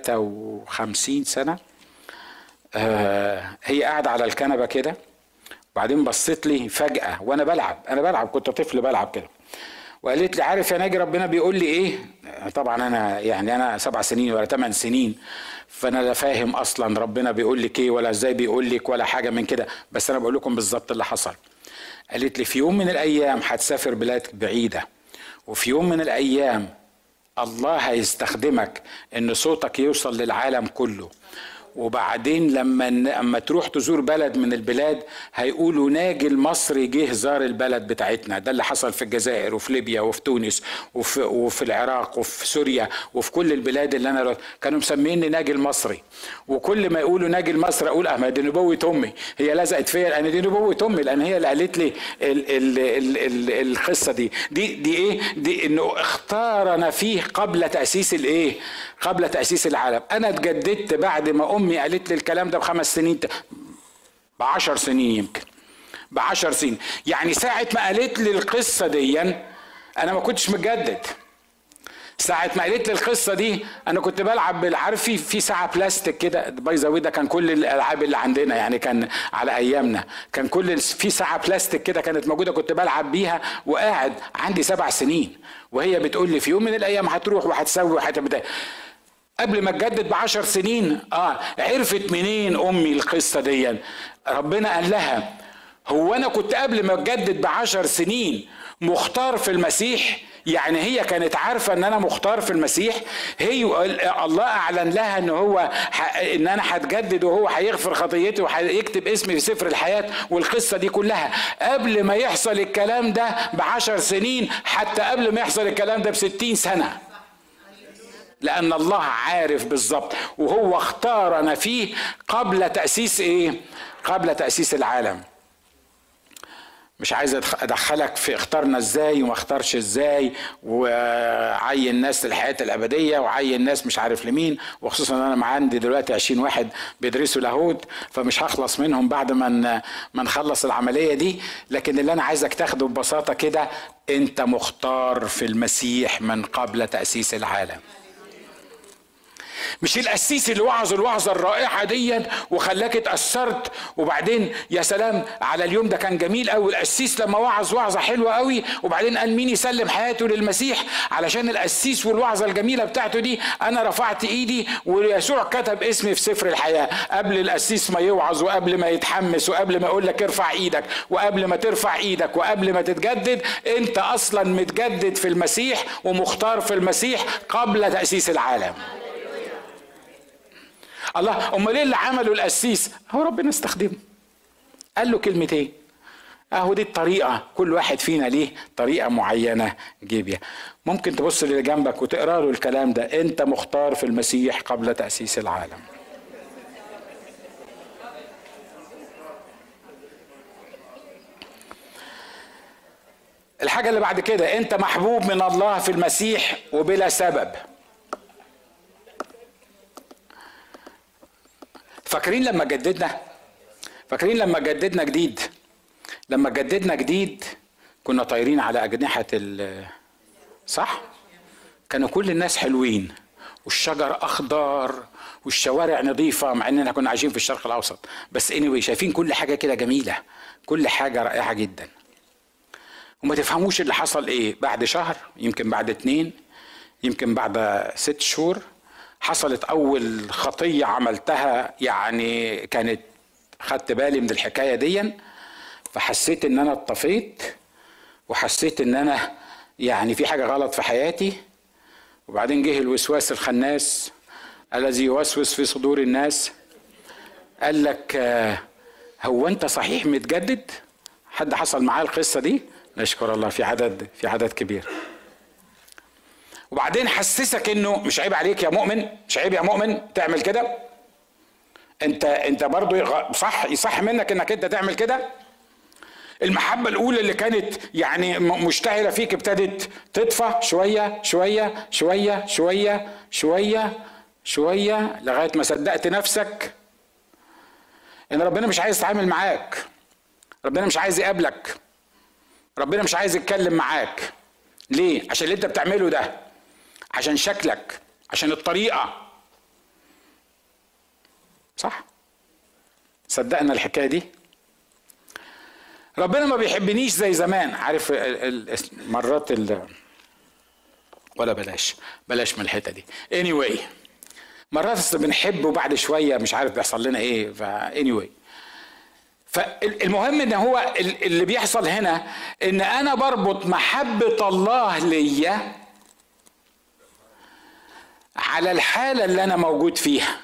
53 سنه آه هي قاعده على الكنبه كده وبعدين بصيت لي فجاه وانا بلعب انا بلعب كنت طفل بلعب كده وقالت لي عارف يا ناجي ربنا بيقول لي ايه طبعا انا يعني انا سبع سنين ولا ثمان سنين فانا لا فاهم اصلا ربنا بيقول لك ايه ولا ازاي بيقول لك ولا حاجه من كده بس انا بقول لكم بالظبط اللي حصل قالت لي في يوم من الايام هتسافر بلاد بعيده وفي يوم من الايام الله هيستخدمك ان صوتك يوصل للعالم كله وبعدين لما لما تروح تزور بلد من البلاد هيقولوا ناجي المصري جه زار البلد بتاعتنا ده اللي حصل في الجزائر وفي ليبيا وفي تونس وفي, وفي العراق وفي سوريا وفي كل البلاد اللي انا كانوا مسميني ناجي المصري وكل ما يقولوا ناجي المصري اقول اه دي نبوه امي هي لزقت فيا انا دي نبوه امي لان هي اللي قالت لي ال ال ال ال القصه دي دي دي ايه دي انه اختارنا فيه قبل تاسيس الايه قبل تاسيس العالم انا اتجددت بعد ما امي قالت لي الكلام ده بخمس سنين بعشر سنين يمكن بعشر سنين يعني ساعة ما قالت لي القصة دي أنا ما كنتش متجدد ساعة ما قالت لي القصة دي أنا كنت بلعب عارف في في ساعة بلاستيك كده باي ذا ده كان كل الألعاب اللي عندنا يعني كان على أيامنا كان كل في ساعة بلاستيك كده كانت موجودة كنت بلعب بيها وقاعد عندي سبع سنين وهي بتقول لي في يوم من الأيام هتروح وهتسوي وهتبدأ قبل ما تجدد بعشر سنين اه عرفت منين امي القصه دي ربنا قال لها هو انا كنت قبل ما اتجدد بعشر سنين مختار في المسيح يعني هي كانت عارفة ان انا مختار في المسيح هي الله اعلن لها ان هو ان انا هتجدد وهو هيغفر خطيتي وهيكتب اسمي في سفر الحياة والقصة دي كلها قبل ما يحصل الكلام ده بعشر سنين حتى قبل ما يحصل الكلام ده بستين سنة لأن الله عارف بالظبط وهو اختارنا فيه قبل تأسيس إيه؟ قبل تأسيس العالم مش عايز ادخلك في اختارنا ازاي وما اختارش ازاي وعين ناس للحياه الابديه وعين ناس مش عارف لمين وخصوصا انا عندي دلوقتي 20 واحد بيدرسوا لاهوت فمش هخلص منهم بعد ما ما نخلص العمليه دي لكن اللي انا عايزك تاخده ببساطه كده انت مختار في المسيح من قبل تاسيس العالم مش القسيس اللي وعظ الوعظه الرائعه دي وخلاك اتاثرت وبعدين يا سلام على اليوم ده كان جميل قوي القسيس لما وعظ وعظه حلوه قوي وبعدين قال مين يسلم حياته للمسيح علشان القسيس والوعظه الجميله بتاعته دي انا رفعت ايدي ويسوع كتب اسمي في سفر الحياه قبل القسيس ما يوعظ وقبل ما يتحمس وقبل ما يقول لك ارفع ايدك وقبل ما ترفع ايدك وقبل ما تتجدد انت اصلا متجدد في المسيح ومختار في المسيح قبل تاسيس العالم الله امال ايه اللي عمله القسيس هو ربنا استخدمه قال له كلمتين اهو دي الطريقه كل واحد فينا ليه طريقه معينه جيبيا ممكن تبص للي جنبك وتقرا له الكلام ده انت مختار في المسيح قبل تاسيس العالم الحاجة اللي بعد كده أنت محبوب من الله في المسيح وبلا سبب فاكرين لما جددنا فاكرين لما جددنا جديد لما جددنا جديد كنا طايرين على أجنحة ال صح؟ كانوا كل الناس حلوين والشجر أخضر والشوارع نظيفة مع إننا كنا عايشين في الشرق الأوسط بس anyway شايفين كل حاجة كده جميلة كل حاجة رائعة جدا وما تفهموش اللي حصل إيه بعد شهر يمكن بعد اتنين يمكن بعد ست شهور حصلت اول خطيه عملتها يعني كانت خدت بالي من الحكايه دي فحسيت ان انا اتطفيت وحسيت ان انا يعني في حاجه غلط في حياتي وبعدين جه الوسواس الخناس الذي يوسوس في صدور الناس قال لك هو انت صحيح متجدد حد حصل معاه القصه دي نشكر الله في عدد في عدد كبير وبعدين حسسك انه مش عيب عليك يا مؤمن مش عيب يا مؤمن تعمل كده انت انت برضه صح يصح منك انك انت تعمل كده المحبة الأولى اللي كانت يعني مشتعلة فيك ابتدت تطفى شوية شوية شوية شوية شوية شوية لغاية ما صدقت نفسك إن ربنا مش عايز يتعامل معاك ربنا مش عايز يقابلك ربنا مش عايز يتكلم معاك ليه؟ عشان اللي أنت بتعمله ده عشان شكلك عشان الطريقة صح؟ صدقنا الحكاية دي؟ ربنا ما بيحبنيش زي زمان عارف مرات ال ولا بلاش بلاش من الحته دي anyway مرات اصل بنحب وبعد شويه مش عارف بيحصل لنا ايه ف anyway فالمهم ان هو اللي بيحصل هنا ان انا بربط محبه الله ليا على الحاله اللي انا موجود فيها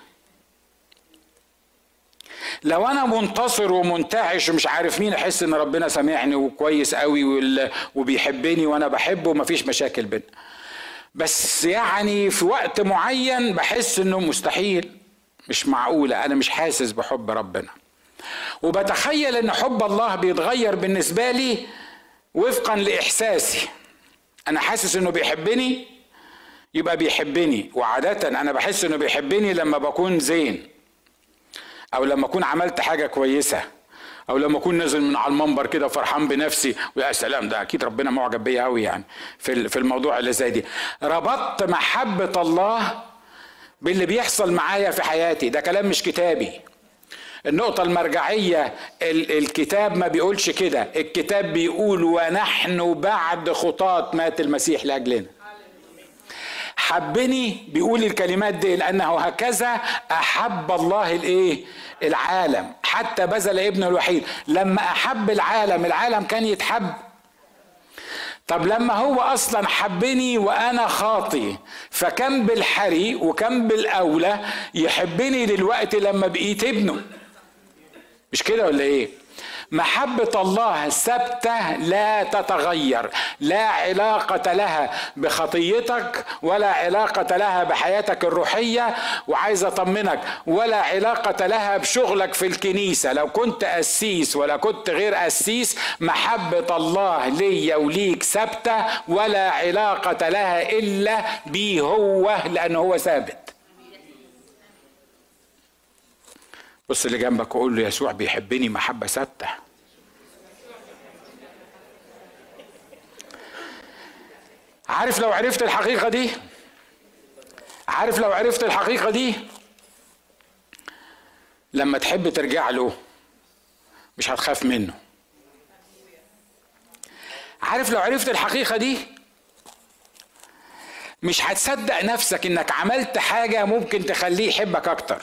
لو انا منتصر ومنتعش ومش عارف مين احس ان ربنا سامعني وكويس قوي وبيحبني وانا بحبه ومفيش مشاكل بينا بس يعني في وقت معين بحس انه مستحيل مش معقولة انا مش حاسس بحب ربنا وبتخيل ان حب الله بيتغير بالنسبة لي وفقا لاحساسي انا حاسس انه بيحبني يبقى بيحبني وعادة انا بحس انه بيحبني لما بكون زين او لما اكون عملت حاجه كويسه او لما اكون نازل من على المنبر كده فرحان بنفسي ويا سلام ده اكيد ربنا معجب بيا قوي يعني في في الموضوع اللي زي دي ربطت محبه الله باللي بيحصل معايا في حياتي ده كلام مش كتابي النقطة المرجعية الكتاب ما بيقولش كده الكتاب بيقول ونحن بعد خطاة مات المسيح لأجلنا حبني بيقول الكلمات دي لانه هكذا احب الله الايه العالم حتى بذل ابنه الوحيد لما احب العالم العالم كان يتحب طب لما هو اصلا حبني وانا خاطي فكم بالحري وكم بالاولى يحبني دلوقتي لما بقيت ابنه مش كده ولا ايه محبة الله ثابتة لا تتغير لا علاقة لها بخطيتك ولا علاقة لها بحياتك الروحية وعايز أطمنك ولا علاقة لها بشغلك في الكنيسة لو كنت قسيس ولا كنت غير قسيس محبة الله ليا وليك ثابتة ولا علاقة لها إلا بيه هو لأنه هو ثابت بص اللي جنبك وقول له يسوع بيحبني محبة ثابتة عارف لو عرفت الحقيقة دي عارف لو عرفت الحقيقة دي لما تحب ترجع له مش هتخاف منه عارف لو عرفت الحقيقة دي مش هتصدق نفسك انك عملت حاجة ممكن تخليه يحبك اكتر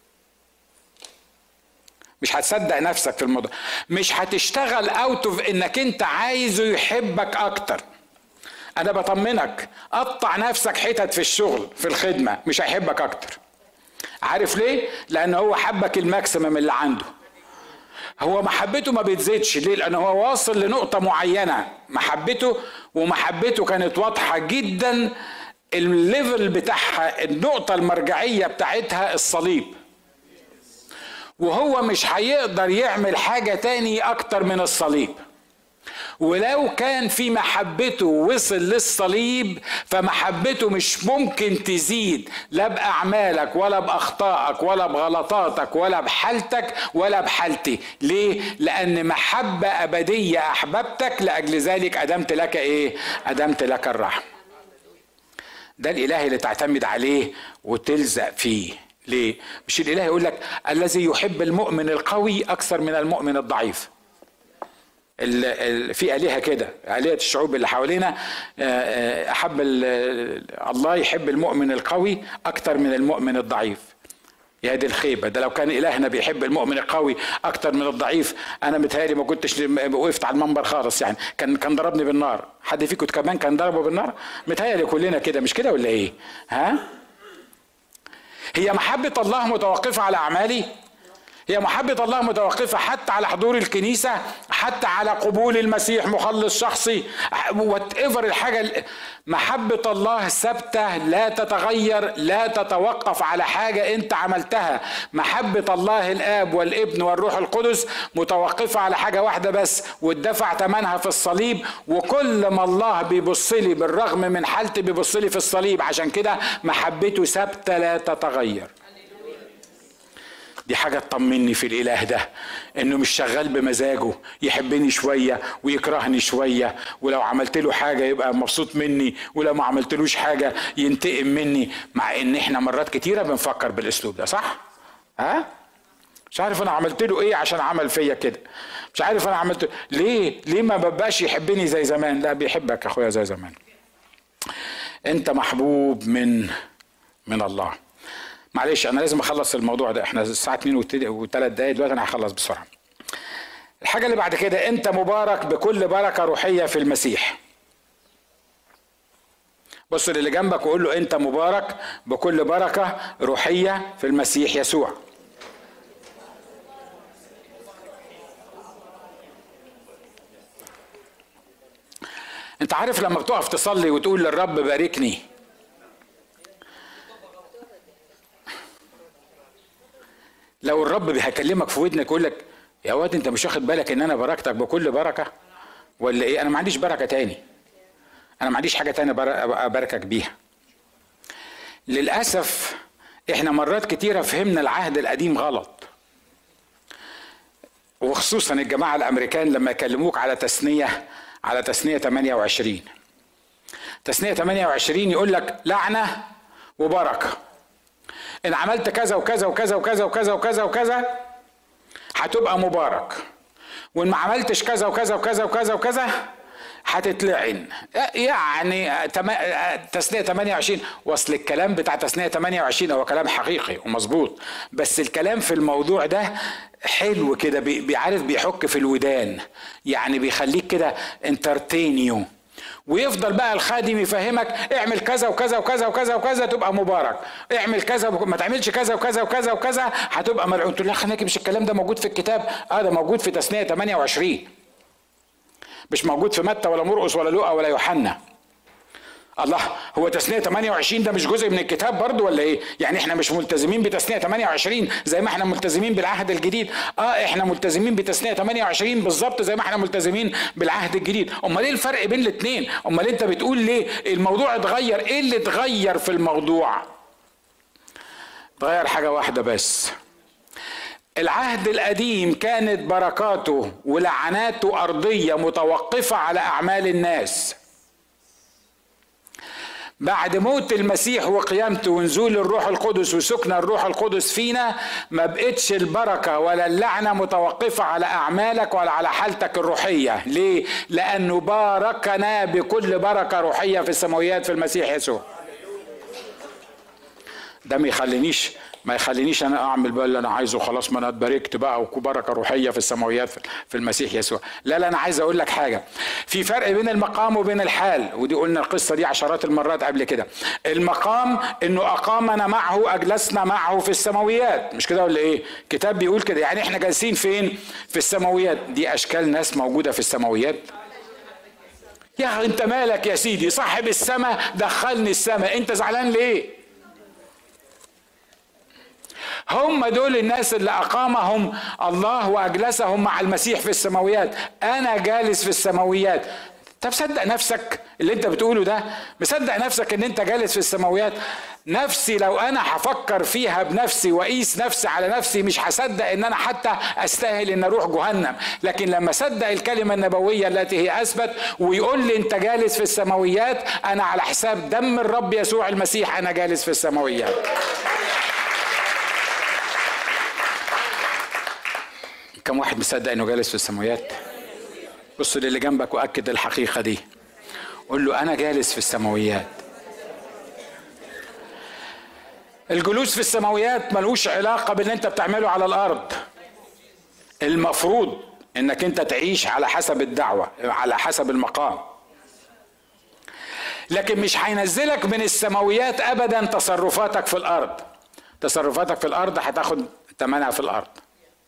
مش هتصدق نفسك في الموضوع مش هتشتغل اوت اوف انك انت عايزه يحبك اكتر انا بطمنك قطع نفسك حتت في الشغل في الخدمه مش هيحبك اكتر عارف ليه لان هو حبك الماكسيمم اللي عنده هو محبته ما بتزيدش ليه لان هو واصل لنقطه معينه محبته ومحبته كانت واضحه جدا الليفل بتاعها النقطه المرجعيه بتاعتها الصليب وهو مش هيقدر يعمل حاجة تاني أكتر من الصليب ولو كان في محبته وصل للصليب فمحبته مش ممكن تزيد لا بأعمالك ولا بأخطائك ولا بغلطاتك ولا بحالتك ولا بحالتي ليه؟ لأن محبة أبدية أحببتك لأجل ذلك أدمت لك إيه؟ أدمت لك الرحمة ده الإله اللي تعتمد عليه وتلزق فيه ليه؟ مش الإله يقول لك الذي يحب المؤمن القوي أكثر من المؤمن الضعيف ال ال في آلهة كده آلهة الشعوب اللي حوالينا آه، آه، أحب الله يحب المؤمن القوي أكثر من المؤمن الضعيف يا دي الخيبة ده لو كان إلهنا بيحب المؤمن القوي أكتر من الضعيف أنا متهيألي ما كنتش وقفت على المنبر خالص يعني كان كان ضربني بالنار حد فيكم كمان كان ضربه بالنار متهيألي كلنا كده مش كده ولا إيه ها هي محبة الله متوقفة على أعمالي هي محبة الله متوقفة حتى على حضور الكنيسة حتى على قبول المسيح مخلص شخصي وات ايفر الحاجة محبة الله ثابتة لا تتغير لا تتوقف على حاجة انت عملتها محبة الله الاب والابن والروح القدس متوقفة على حاجة واحدة بس واتدفع ثمنها في الصليب وكل ما الله بيبص لي بالرغم من حالتي بيبص لي في الصليب عشان كده محبته ثابتة لا تتغير دي حاجة تطمني في الإله ده إنه مش شغال بمزاجه يحبني شوية ويكرهني شوية ولو عملت له حاجة يبقى مبسوط مني ولو ما عملتلوش حاجة ينتقم مني مع إن إحنا مرات كتيرة بنفكر بالأسلوب ده صح؟ ها؟ مش عارف أنا عملت له إيه عشان عمل فيا كده مش عارف أنا عملت ليه؟ ليه ما ببقاش يحبني زي زمان؟ لا بيحبك يا أخويا زي زمان أنت محبوب من من الله معلش انا لازم اخلص الموضوع ده احنا الساعه 2 وثلاث دقايق دلوقتي انا هخلص بسرعه الحاجه اللي بعد كده انت مبارك بكل بركه روحيه في المسيح بص للي جنبك وقول له انت مبارك بكل بركه روحيه في المسيح يسوع انت عارف لما بتقف تصلي وتقول للرب باركني لو الرب هيكلمك في ودنك يقول لك يا واد انت مش واخد بالك ان انا بركتك بكل بركه ولا ايه انا ما عنديش بركه تاني انا ما عنديش حاجه تانية اباركك بيها للاسف احنا مرات كتيره فهمنا العهد القديم غلط وخصوصا الجماعه الامريكان لما يكلموك على تثنيه على تثنيه 28 تثنيه 28 يقول لك لعنه وبركه ان عملت كذا وكذا وكذا وكذا وكذا وكذا وكذا هتبقى مبارك وان ما عملتش كذا وكذا وكذا وكذا وكذا هتتلعن يعني تسنية 28 وصل الكلام بتاع تسنية 28 هو كلام حقيقي ومظبوط بس الكلام في الموضوع ده حلو كده بيعرف بيحك في الودان يعني بيخليك كده انترتينيو ويفضل بقى الخادم يفهمك اعمل كذا وكذا وكذا وكذا وكذا تبقى مبارك اعمل كذا ما تعملش كذا وكذا وكذا وكذا هتبقى ملعون تقول لا مش الكلام ده موجود في الكتاب اه ده موجود في تثنيه 28 مش موجود في متى ولا مرقس ولا لوقا ولا يوحنا الله هو تثنية 28 ده مش جزء من الكتاب برضه ولا ايه؟ يعني احنا مش ملتزمين بتثنية 28 زي ما احنا ملتزمين بالعهد الجديد، اه احنا ملتزمين بتثنية 28 بالظبط زي ما احنا ملتزمين بالعهد الجديد، امال ايه الفرق بين الاثنين؟ امال انت بتقول ليه الموضوع اتغير؟ ايه اللي اتغير في الموضوع؟ اتغير حاجة واحدة بس العهد القديم كانت بركاته ولعناته أرضية متوقفة على أعمال الناس بعد موت المسيح وقيامته ونزول الروح القدس وسكن الروح القدس فينا ما بقتش البركة ولا اللعنة متوقفة على أعمالك ولا على حالتك الروحية ليه؟ لأنه باركنا بكل بركة روحية في السماويات في المسيح يسوع ده ما يخلينيش ما يخلينيش انا اعمل بقى اللي انا عايزه خلاص ما انا اتباركت بقى وبركه روحيه في السماويات في المسيح يسوع لا لا انا عايز اقول لك حاجه في فرق بين المقام وبين الحال ودي قلنا القصه دي عشرات المرات قبل كده المقام انه اقامنا معه اجلسنا معه في السماويات مش كده ولا ايه كتاب بيقول كده يعني احنا جالسين فين في السماويات دي اشكال ناس موجوده في السماويات يا انت مالك يا سيدي صاحب السماء دخلني السماء انت زعلان ليه هم دول الناس اللي أقامهم الله وأجلسهم مع المسيح في السماويات أنا جالس في السماويات طب صدق نفسك اللي انت بتقوله ده مصدق نفسك ان انت جالس في السماويات نفسي لو انا هفكر فيها بنفسي واقيس نفسي على نفسي مش هصدق ان انا حتى استاهل ان اروح جهنم لكن لما صدق الكلمه النبويه التي هي اثبت ويقول لي انت جالس في السماويات انا على حساب دم الرب يسوع المسيح انا جالس في السماويات كم واحد مصدق انه جالس في السماويات بص للي جنبك واكد الحقيقه دي قول له انا جالس في السماويات الجلوس في السماويات ملوش علاقه باللي انت بتعمله على الارض المفروض انك انت تعيش على حسب الدعوه على حسب المقام لكن مش هينزلك من السماويات ابدا تصرفاتك في الارض تصرفاتك في الارض هتاخد ثمنها في الارض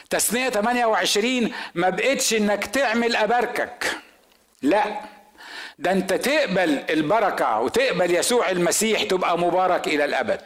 تثنية 28 ما بقتش انك تعمل اباركك لا ده انت تقبل البركة وتقبل يسوع المسيح تبقى مبارك الى الابد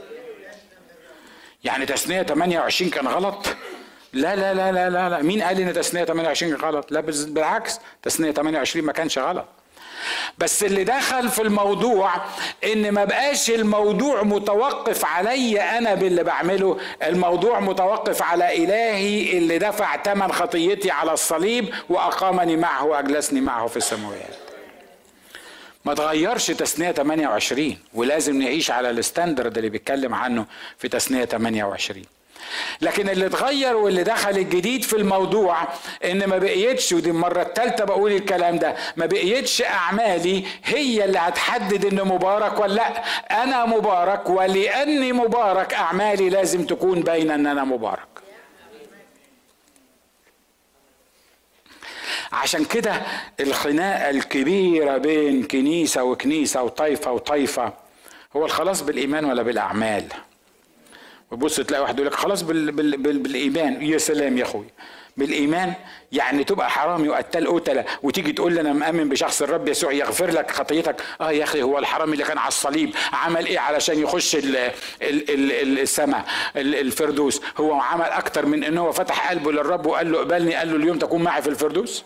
يعني تثنية 28 كان غلط لا لا لا لا لا, لا. مين قال ان تثنية 28 كان غلط لا بالعكس تثنية 28 ما كانش غلط بس اللي دخل في الموضوع ان ما بقاش الموضوع متوقف علي انا باللي بعمله الموضوع متوقف على الهي اللي دفع ثمن خطيتي على الصليب واقامني معه واجلسني معه في السماوات ما تغيرش تثنية 28 ولازم نعيش على الستاندرد اللي بيتكلم عنه في تثنية 28 لكن اللي اتغير واللي دخل الجديد في الموضوع ان ما بقيتش ودي المره الثالثه بقول الكلام ده ما بقيتش اعمالي هي اللي هتحدد ان مبارك ولا لا انا مبارك ولاني مبارك اعمالي لازم تكون باينه ان انا مبارك عشان كده الخناقه الكبيره بين كنيسه وكنيسه وطائفه وطائفه هو الخلاص بالايمان ولا بالاعمال وبص تلاقي واحد يقول لك خلاص بال بال بال بالايمان يا سلام يا اخويا بالايمان يعني تبقى حرامي وقتال قتله وتيجي تقول لي انا مامن بشخص الرب يسوع يغفر لك خطيتك اه يا اخي هو الحرامي اللي كان على الصليب عمل ايه علشان يخش السماء الفردوس هو عمل اكتر من ان هو فتح قلبه للرب وقال له اقبلني قال له اليوم تكون معي في الفردوس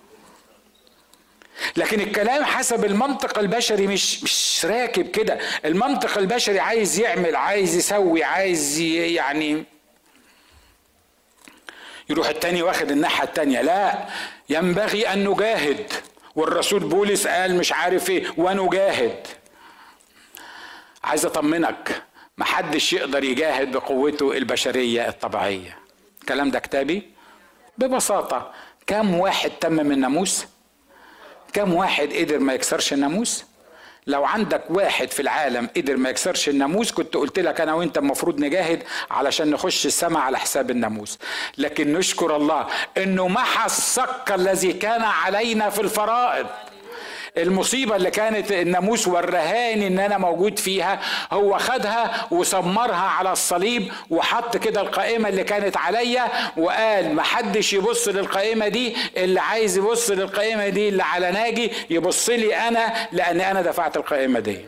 لكن الكلام حسب المنطق البشري مش مش راكب كده المنطق البشري عايز يعمل عايز يسوي عايز يعني يروح التاني واخد الناحية التانية لا ينبغي أن نجاهد والرسول بولس قال مش عارف ايه ونجاهد عايز اطمنك محدش يقدر يجاهد بقوته البشرية الطبيعية الكلام ده كتابي ببساطة كم واحد تمم الناموس كم واحد قدر ما يكسرش الناموس لو عندك واحد في العالم قدر ما يكسرش الناموس كنت قلت لك انا وانت المفروض نجاهد علشان نخش السماء على حساب الناموس لكن نشكر الله انه محى الصك الذي كان علينا في الفرائض المصيبه اللي كانت الناموس ورهاني ان انا موجود فيها هو خدها وسمرها على الصليب وحط كده القائمه اللي كانت عليا وقال محدش يبص للقائمه دي اللي عايز يبص للقائمه دي اللي على ناجي يبص لي انا لان انا دفعت القائمه دي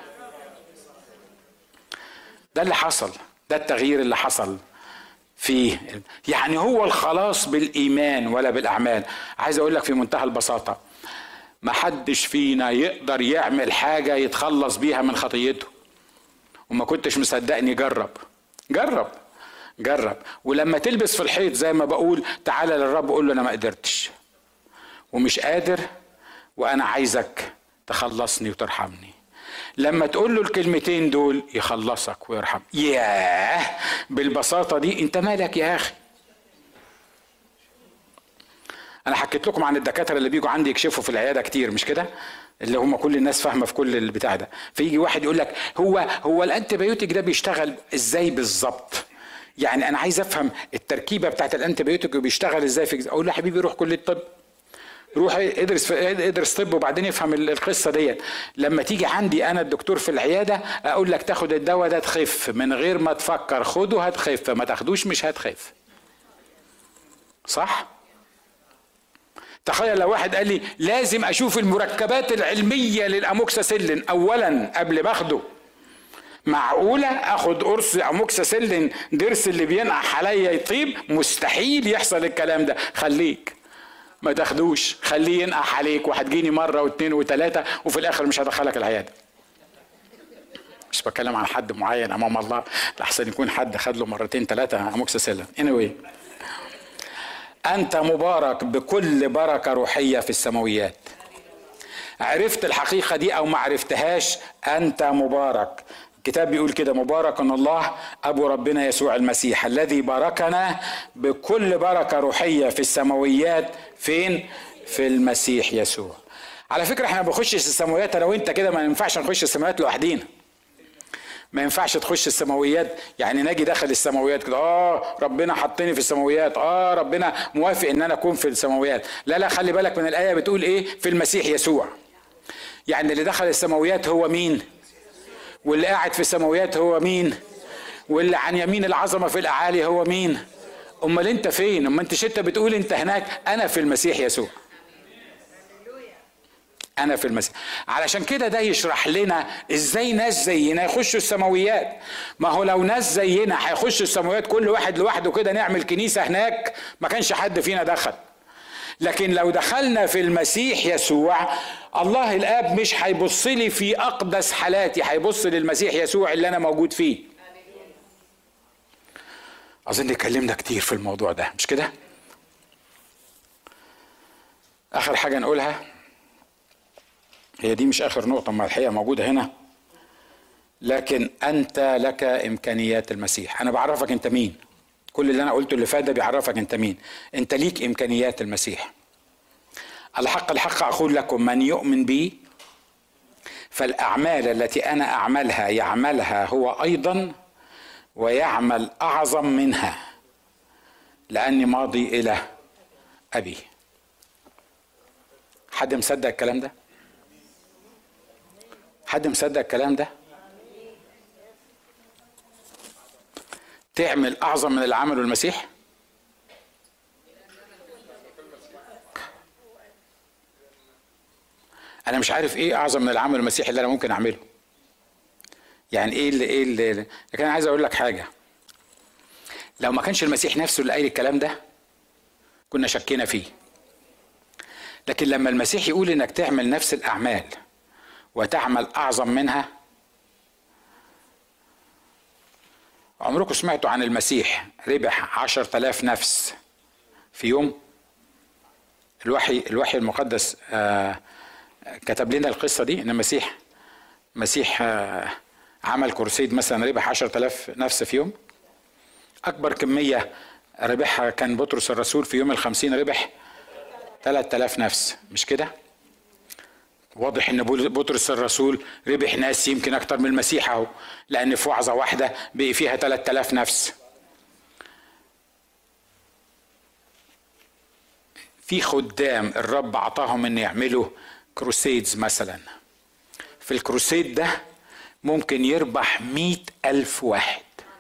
ده اللي حصل ده التغيير اللي حصل فيه يعني هو الخلاص بالايمان ولا بالاعمال عايز اقول لك في منتهى البساطه ما حدش فينا يقدر يعمل حاجة يتخلص بيها من خطيته وما كنتش مصدقني جرب جرب جرب ولما تلبس في الحيط زي ما بقول تعالى للرب قول له انا ما قدرتش ومش قادر وانا عايزك تخلصني وترحمني لما تقول له الكلمتين دول يخلصك ويرحم ياه بالبساطة دي انت مالك يا اخي انا حكيت لكم عن الدكاتره اللي بيجوا عندي يكشفوا في العياده كتير مش كده اللي هم كل الناس فاهمه في كل البتاع ده فيجي واحد يقول لك هو هو الانتيبيوتيك ده بيشتغل ازاي بالظبط يعني انا عايز افهم التركيبه بتاعت الانتيبيوتيك بيشتغل ازاي في اقول له يا حبيبي روح كليه الطب روح ادرس ادرس طب وبعدين افهم القصه ديت لما تيجي عندي انا الدكتور في العياده اقول لك تاخد الدواء ده تخف من غير ما تفكر خده هتخف ما تاخدوش مش هتخف صح تخيل لو واحد قال لي لازم اشوف المركبات العلميه للاموكساسيلين اولا قبل ما اخده معقوله اخد قرص اموكساسيلين ضرس اللي بينقح عليا يطيب مستحيل يحصل الكلام ده خليك ما تاخدوش خليه ينقح عليك وهتجيني مره واثنين وثلاثه وفي الاخر مش هدخلك العياده مش بتكلم عن حد معين امام الله لحسن يكون حد خد له مرتين ثلاثه اموكساسيلين anyway انت مبارك بكل بركه روحيه في السماويات عرفت الحقيقه دي او ما عرفتهاش انت مبارك الكتاب بيقول كده مبارك الله ابو ربنا يسوع المسيح الذي باركنا بكل بركه روحيه في السماويات فين في المسيح يسوع على فكره احنا ما بنخشش السماويات انا وانت كده ما ينفعش نخش السماويات لوحدينا ما ينفعش تخش السماويات يعني ناجي داخل السماويات كده اه ربنا حطني في السماويات اه ربنا موافق ان انا اكون في السماويات لا لا خلي بالك من الايه بتقول ايه في المسيح يسوع يعني اللي دخل السماويات هو مين واللي قاعد في السماويات هو مين واللي عن يمين العظمه في الاعالي هو مين امال انت فين امال انت انت بتقول انت هناك انا في المسيح يسوع انا في المسيح علشان كده ده يشرح لنا ازاي ناس زينا يخشوا السماويات ما هو لو ناس زينا هيخشوا السماويات كل واحد لوحده كده نعمل كنيسه هناك ما كانش حد فينا دخل لكن لو دخلنا في المسيح يسوع الله الاب مش هيبص لي في اقدس حالاتي هيبص للمسيح يسوع اللي انا موجود فيه اظن اتكلمنا كتير في الموضوع ده مش كده اخر حاجه نقولها هي دي مش اخر نقطه ما الحقيقه موجوده هنا لكن انت لك امكانيات المسيح انا بعرفك انت مين كل اللي انا قلته اللي فات ده بيعرفك انت مين انت ليك امكانيات المسيح الحق الحق اقول لكم من يؤمن بي فالاعمال التي انا اعملها يعملها هو ايضا ويعمل اعظم منها لاني ماضي الى ابي حد مصدق الكلام ده حد مصدق الكلام ده تعمل اعظم من اللي عمله المسيح انا مش عارف ايه اعظم من العمل المسيح اللي انا ممكن اعمله يعني ايه اللي ايه اللي لكن انا عايز اقول لك حاجه لو ما كانش المسيح نفسه اللي قايل الكلام ده كنا شكينا فيه لكن لما المسيح يقول انك تعمل نفس الاعمال وتعمل اعظم منها عمركم سمعتوا عن المسيح ربح عشر تلاف نفس في يوم الوحي الوحي المقدس آه كتب لنا القصة دي ان المسيح مسيح آه عمل كورسيد مثلا ربح عشر تلاف نفس في يوم أكبر كمية ربحها كان بطرس الرسول في يوم الخمسين ربح ثلاث تلاف نفس مش كده واضح ان بطرس الرسول ربح ناس يمكن اكتر من المسيح اهو لان في وعظه واحده بقي فيها 3000 نفس في خدام الرب عطاهم ان يعملوا كروسيدز مثلا في الكروسيد ده ممكن يربح مئة ألف واحد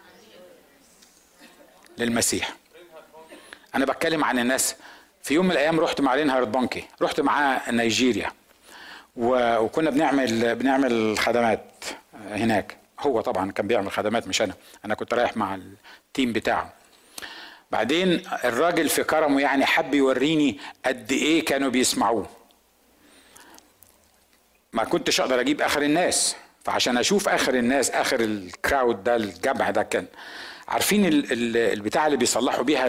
للمسيح أنا بتكلم عن الناس في يوم من الأيام رحت مع رينهارد بانكي رحت معاه نيجيريا وكنا بنعمل بنعمل خدمات هناك هو طبعا كان بيعمل خدمات مش انا انا كنت رايح مع التيم بتاعه بعدين الراجل في كرمه يعني حب يوريني قد ايه كانوا بيسمعوه ما كنتش اقدر اجيب اخر الناس فعشان اشوف اخر الناس اخر الكراود ده الجمع ده كان عارفين البتاع اللي بيصلحوا بيها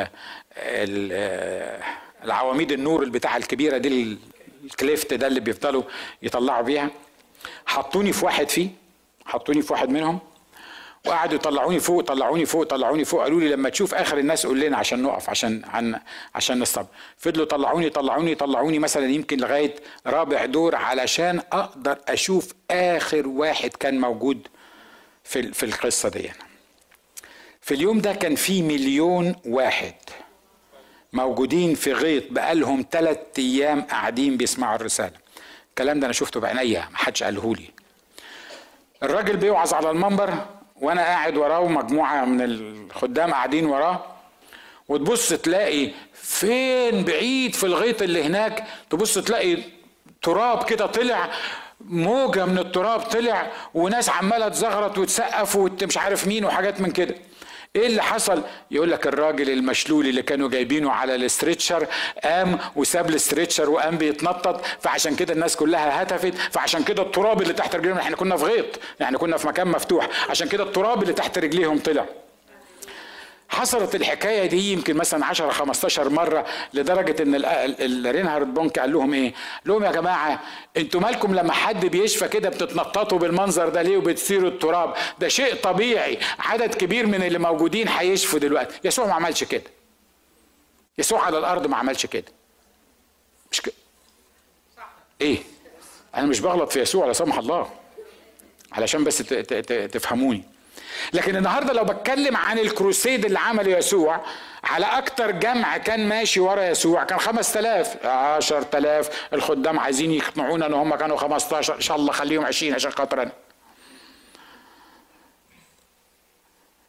العواميد النور البتاع الكبيره دي الكليفت ده اللي بيفضلوا يطلعوا بيها حطوني في واحد فيه حطوني في واحد منهم وقعدوا يطلعوني فوق طلعوني فوق طلعوني فوق قالوا لي لما تشوف اخر الناس قول لنا عشان نقف عشان عن عشان نستب فضلوا طلعوني طلعوني طلعوني مثلا يمكن لغايه رابع دور علشان اقدر اشوف اخر واحد كان موجود في في القصه دي في اليوم ده كان في مليون واحد موجودين في غيط بقالهم ثلاث ايام قاعدين بيسمعوا الرساله الكلام ده انا شفته بعينيا ما حدش قاله لي الراجل بيوعظ على المنبر وانا قاعد وراه ومجموعه من الخدام قاعدين وراه وتبص تلاقي فين بعيد في الغيط اللي هناك تبص تلاقي تراب كده طلع موجه من التراب طلع وناس عماله تزغرط وتسقف ومش عارف مين وحاجات من كده ايه اللي حصل يقول لك الراجل المشلول اللي كانوا جايبينه على الاسترتشر قام وساب الاسترتشر وقام بيتنطط فعشان كده الناس كلها هتفت فعشان كده التراب اللي تحت رجليهم احنا كنا في غيط يعني كنا في مكان مفتوح عشان كده التراب اللي تحت رجليهم طلع حصلت الحكايه دي يمكن مثلا 10 15 مره لدرجه ان الرينهارد بونك قال لهم ايه؟ لهم يا جماعه انتوا مالكم لما حد بيشفى كده بتتنططوا بالمنظر ده ليه وبتصيروا التراب؟ ده شيء طبيعي عدد كبير من اللي موجودين هيشفوا دلوقتي، يسوع ما عملش كده. يسوع على الارض ما عملش كده. مش كده. ايه؟ انا مش بغلط في يسوع لا سمح الله. علشان بس تفهموني. لكن النهارده لو بتكلم عن الكروسيد اللي عمله يسوع على اكتر جمع كان ماشي ورا يسوع كان 5000 10000 الخدام عايزين يقنعونا ان هم كانوا 15 ان شاء الله خليهم 20 عشان خاطر انا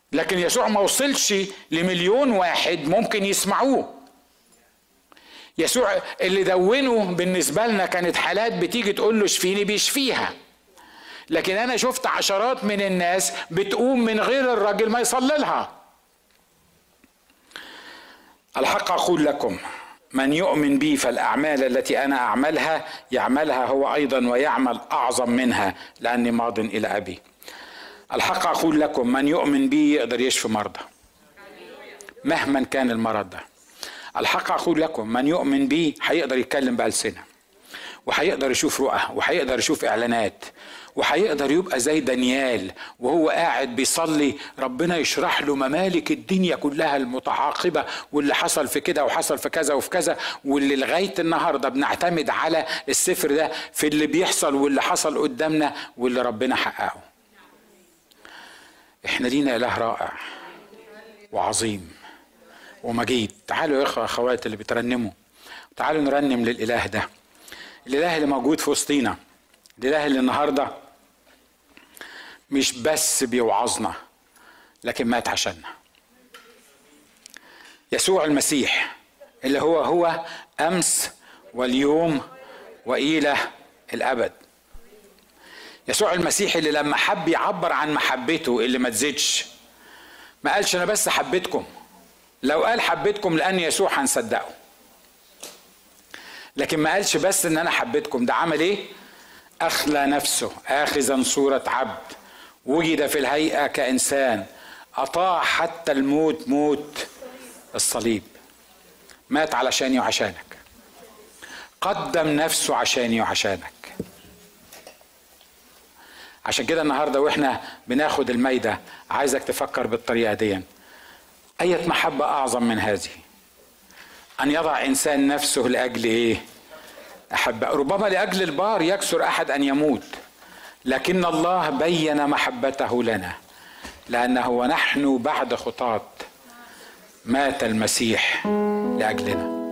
لكن يسوع ما وصلش لمليون واحد ممكن يسمعوه يسوع اللي دونه بالنسبه لنا كانت حالات بتيجي تقول له اشفيني بيشفيها لكن انا شفت عشرات من الناس بتقوم من غير الراجل ما يصلي لها الحق اقول لكم من يؤمن بي فالاعمال التي انا اعملها يعملها هو ايضا ويعمل اعظم منها لاني ماض الى ابي الحق اقول لكم من يؤمن بي يقدر يشفي مرضى مهما كان المرض ده الحق اقول لكم من يؤمن بي هيقدر يتكلم بألسنة وهيقدر يشوف رؤى وهيقدر يشوف اعلانات وهيقدر يبقى زي دانيال وهو قاعد بيصلي ربنا يشرح له ممالك الدنيا كلها المتعاقبه واللي حصل في كده وحصل في كذا وفي كذا واللي لغايه النهارده بنعتمد على السفر ده في اللي بيحصل واللي حصل قدامنا واللي ربنا حققه. احنا لينا اله رائع وعظيم ومجيد تعالوا يا اخوه اخوات اللي بترنموا تعالوا نرنم للاله ده الاله اللي موجود في وسطينا الاله اللي النهارده مش بس بيوعظنا لكن مات عشاننا يسوع المسيح اللي هو هو امس واليوم والى الابد يسوع المسيح اللي لما حب يعبر عن محبته اللي ما تزيدش ما قالش انا بس حبيتكم لو قال حبيتكم لان يسوع هنصدقه لكن ما قالش بس ان انا حبيتكم ده عمل ايه اخلى نفسه اخذا صوره عبد وجد في الهيئه كانسان اطاع حتى الموت موت الصليب مات علشاني وعشانك قدم نفسه عشاني وعشانك عشان كده النهارده واحنا بناخد المايده عايزك تفكر بالطريقه دي أية محبة أعظم من هذه أن يضع إنسان نفسه لأجل إيه أحبة ربما لأجل البار يكسر أحد أن يموت لكن الله بين محبته لنا لأنه ونحن بعد خطاة مات المسيح لأجلنا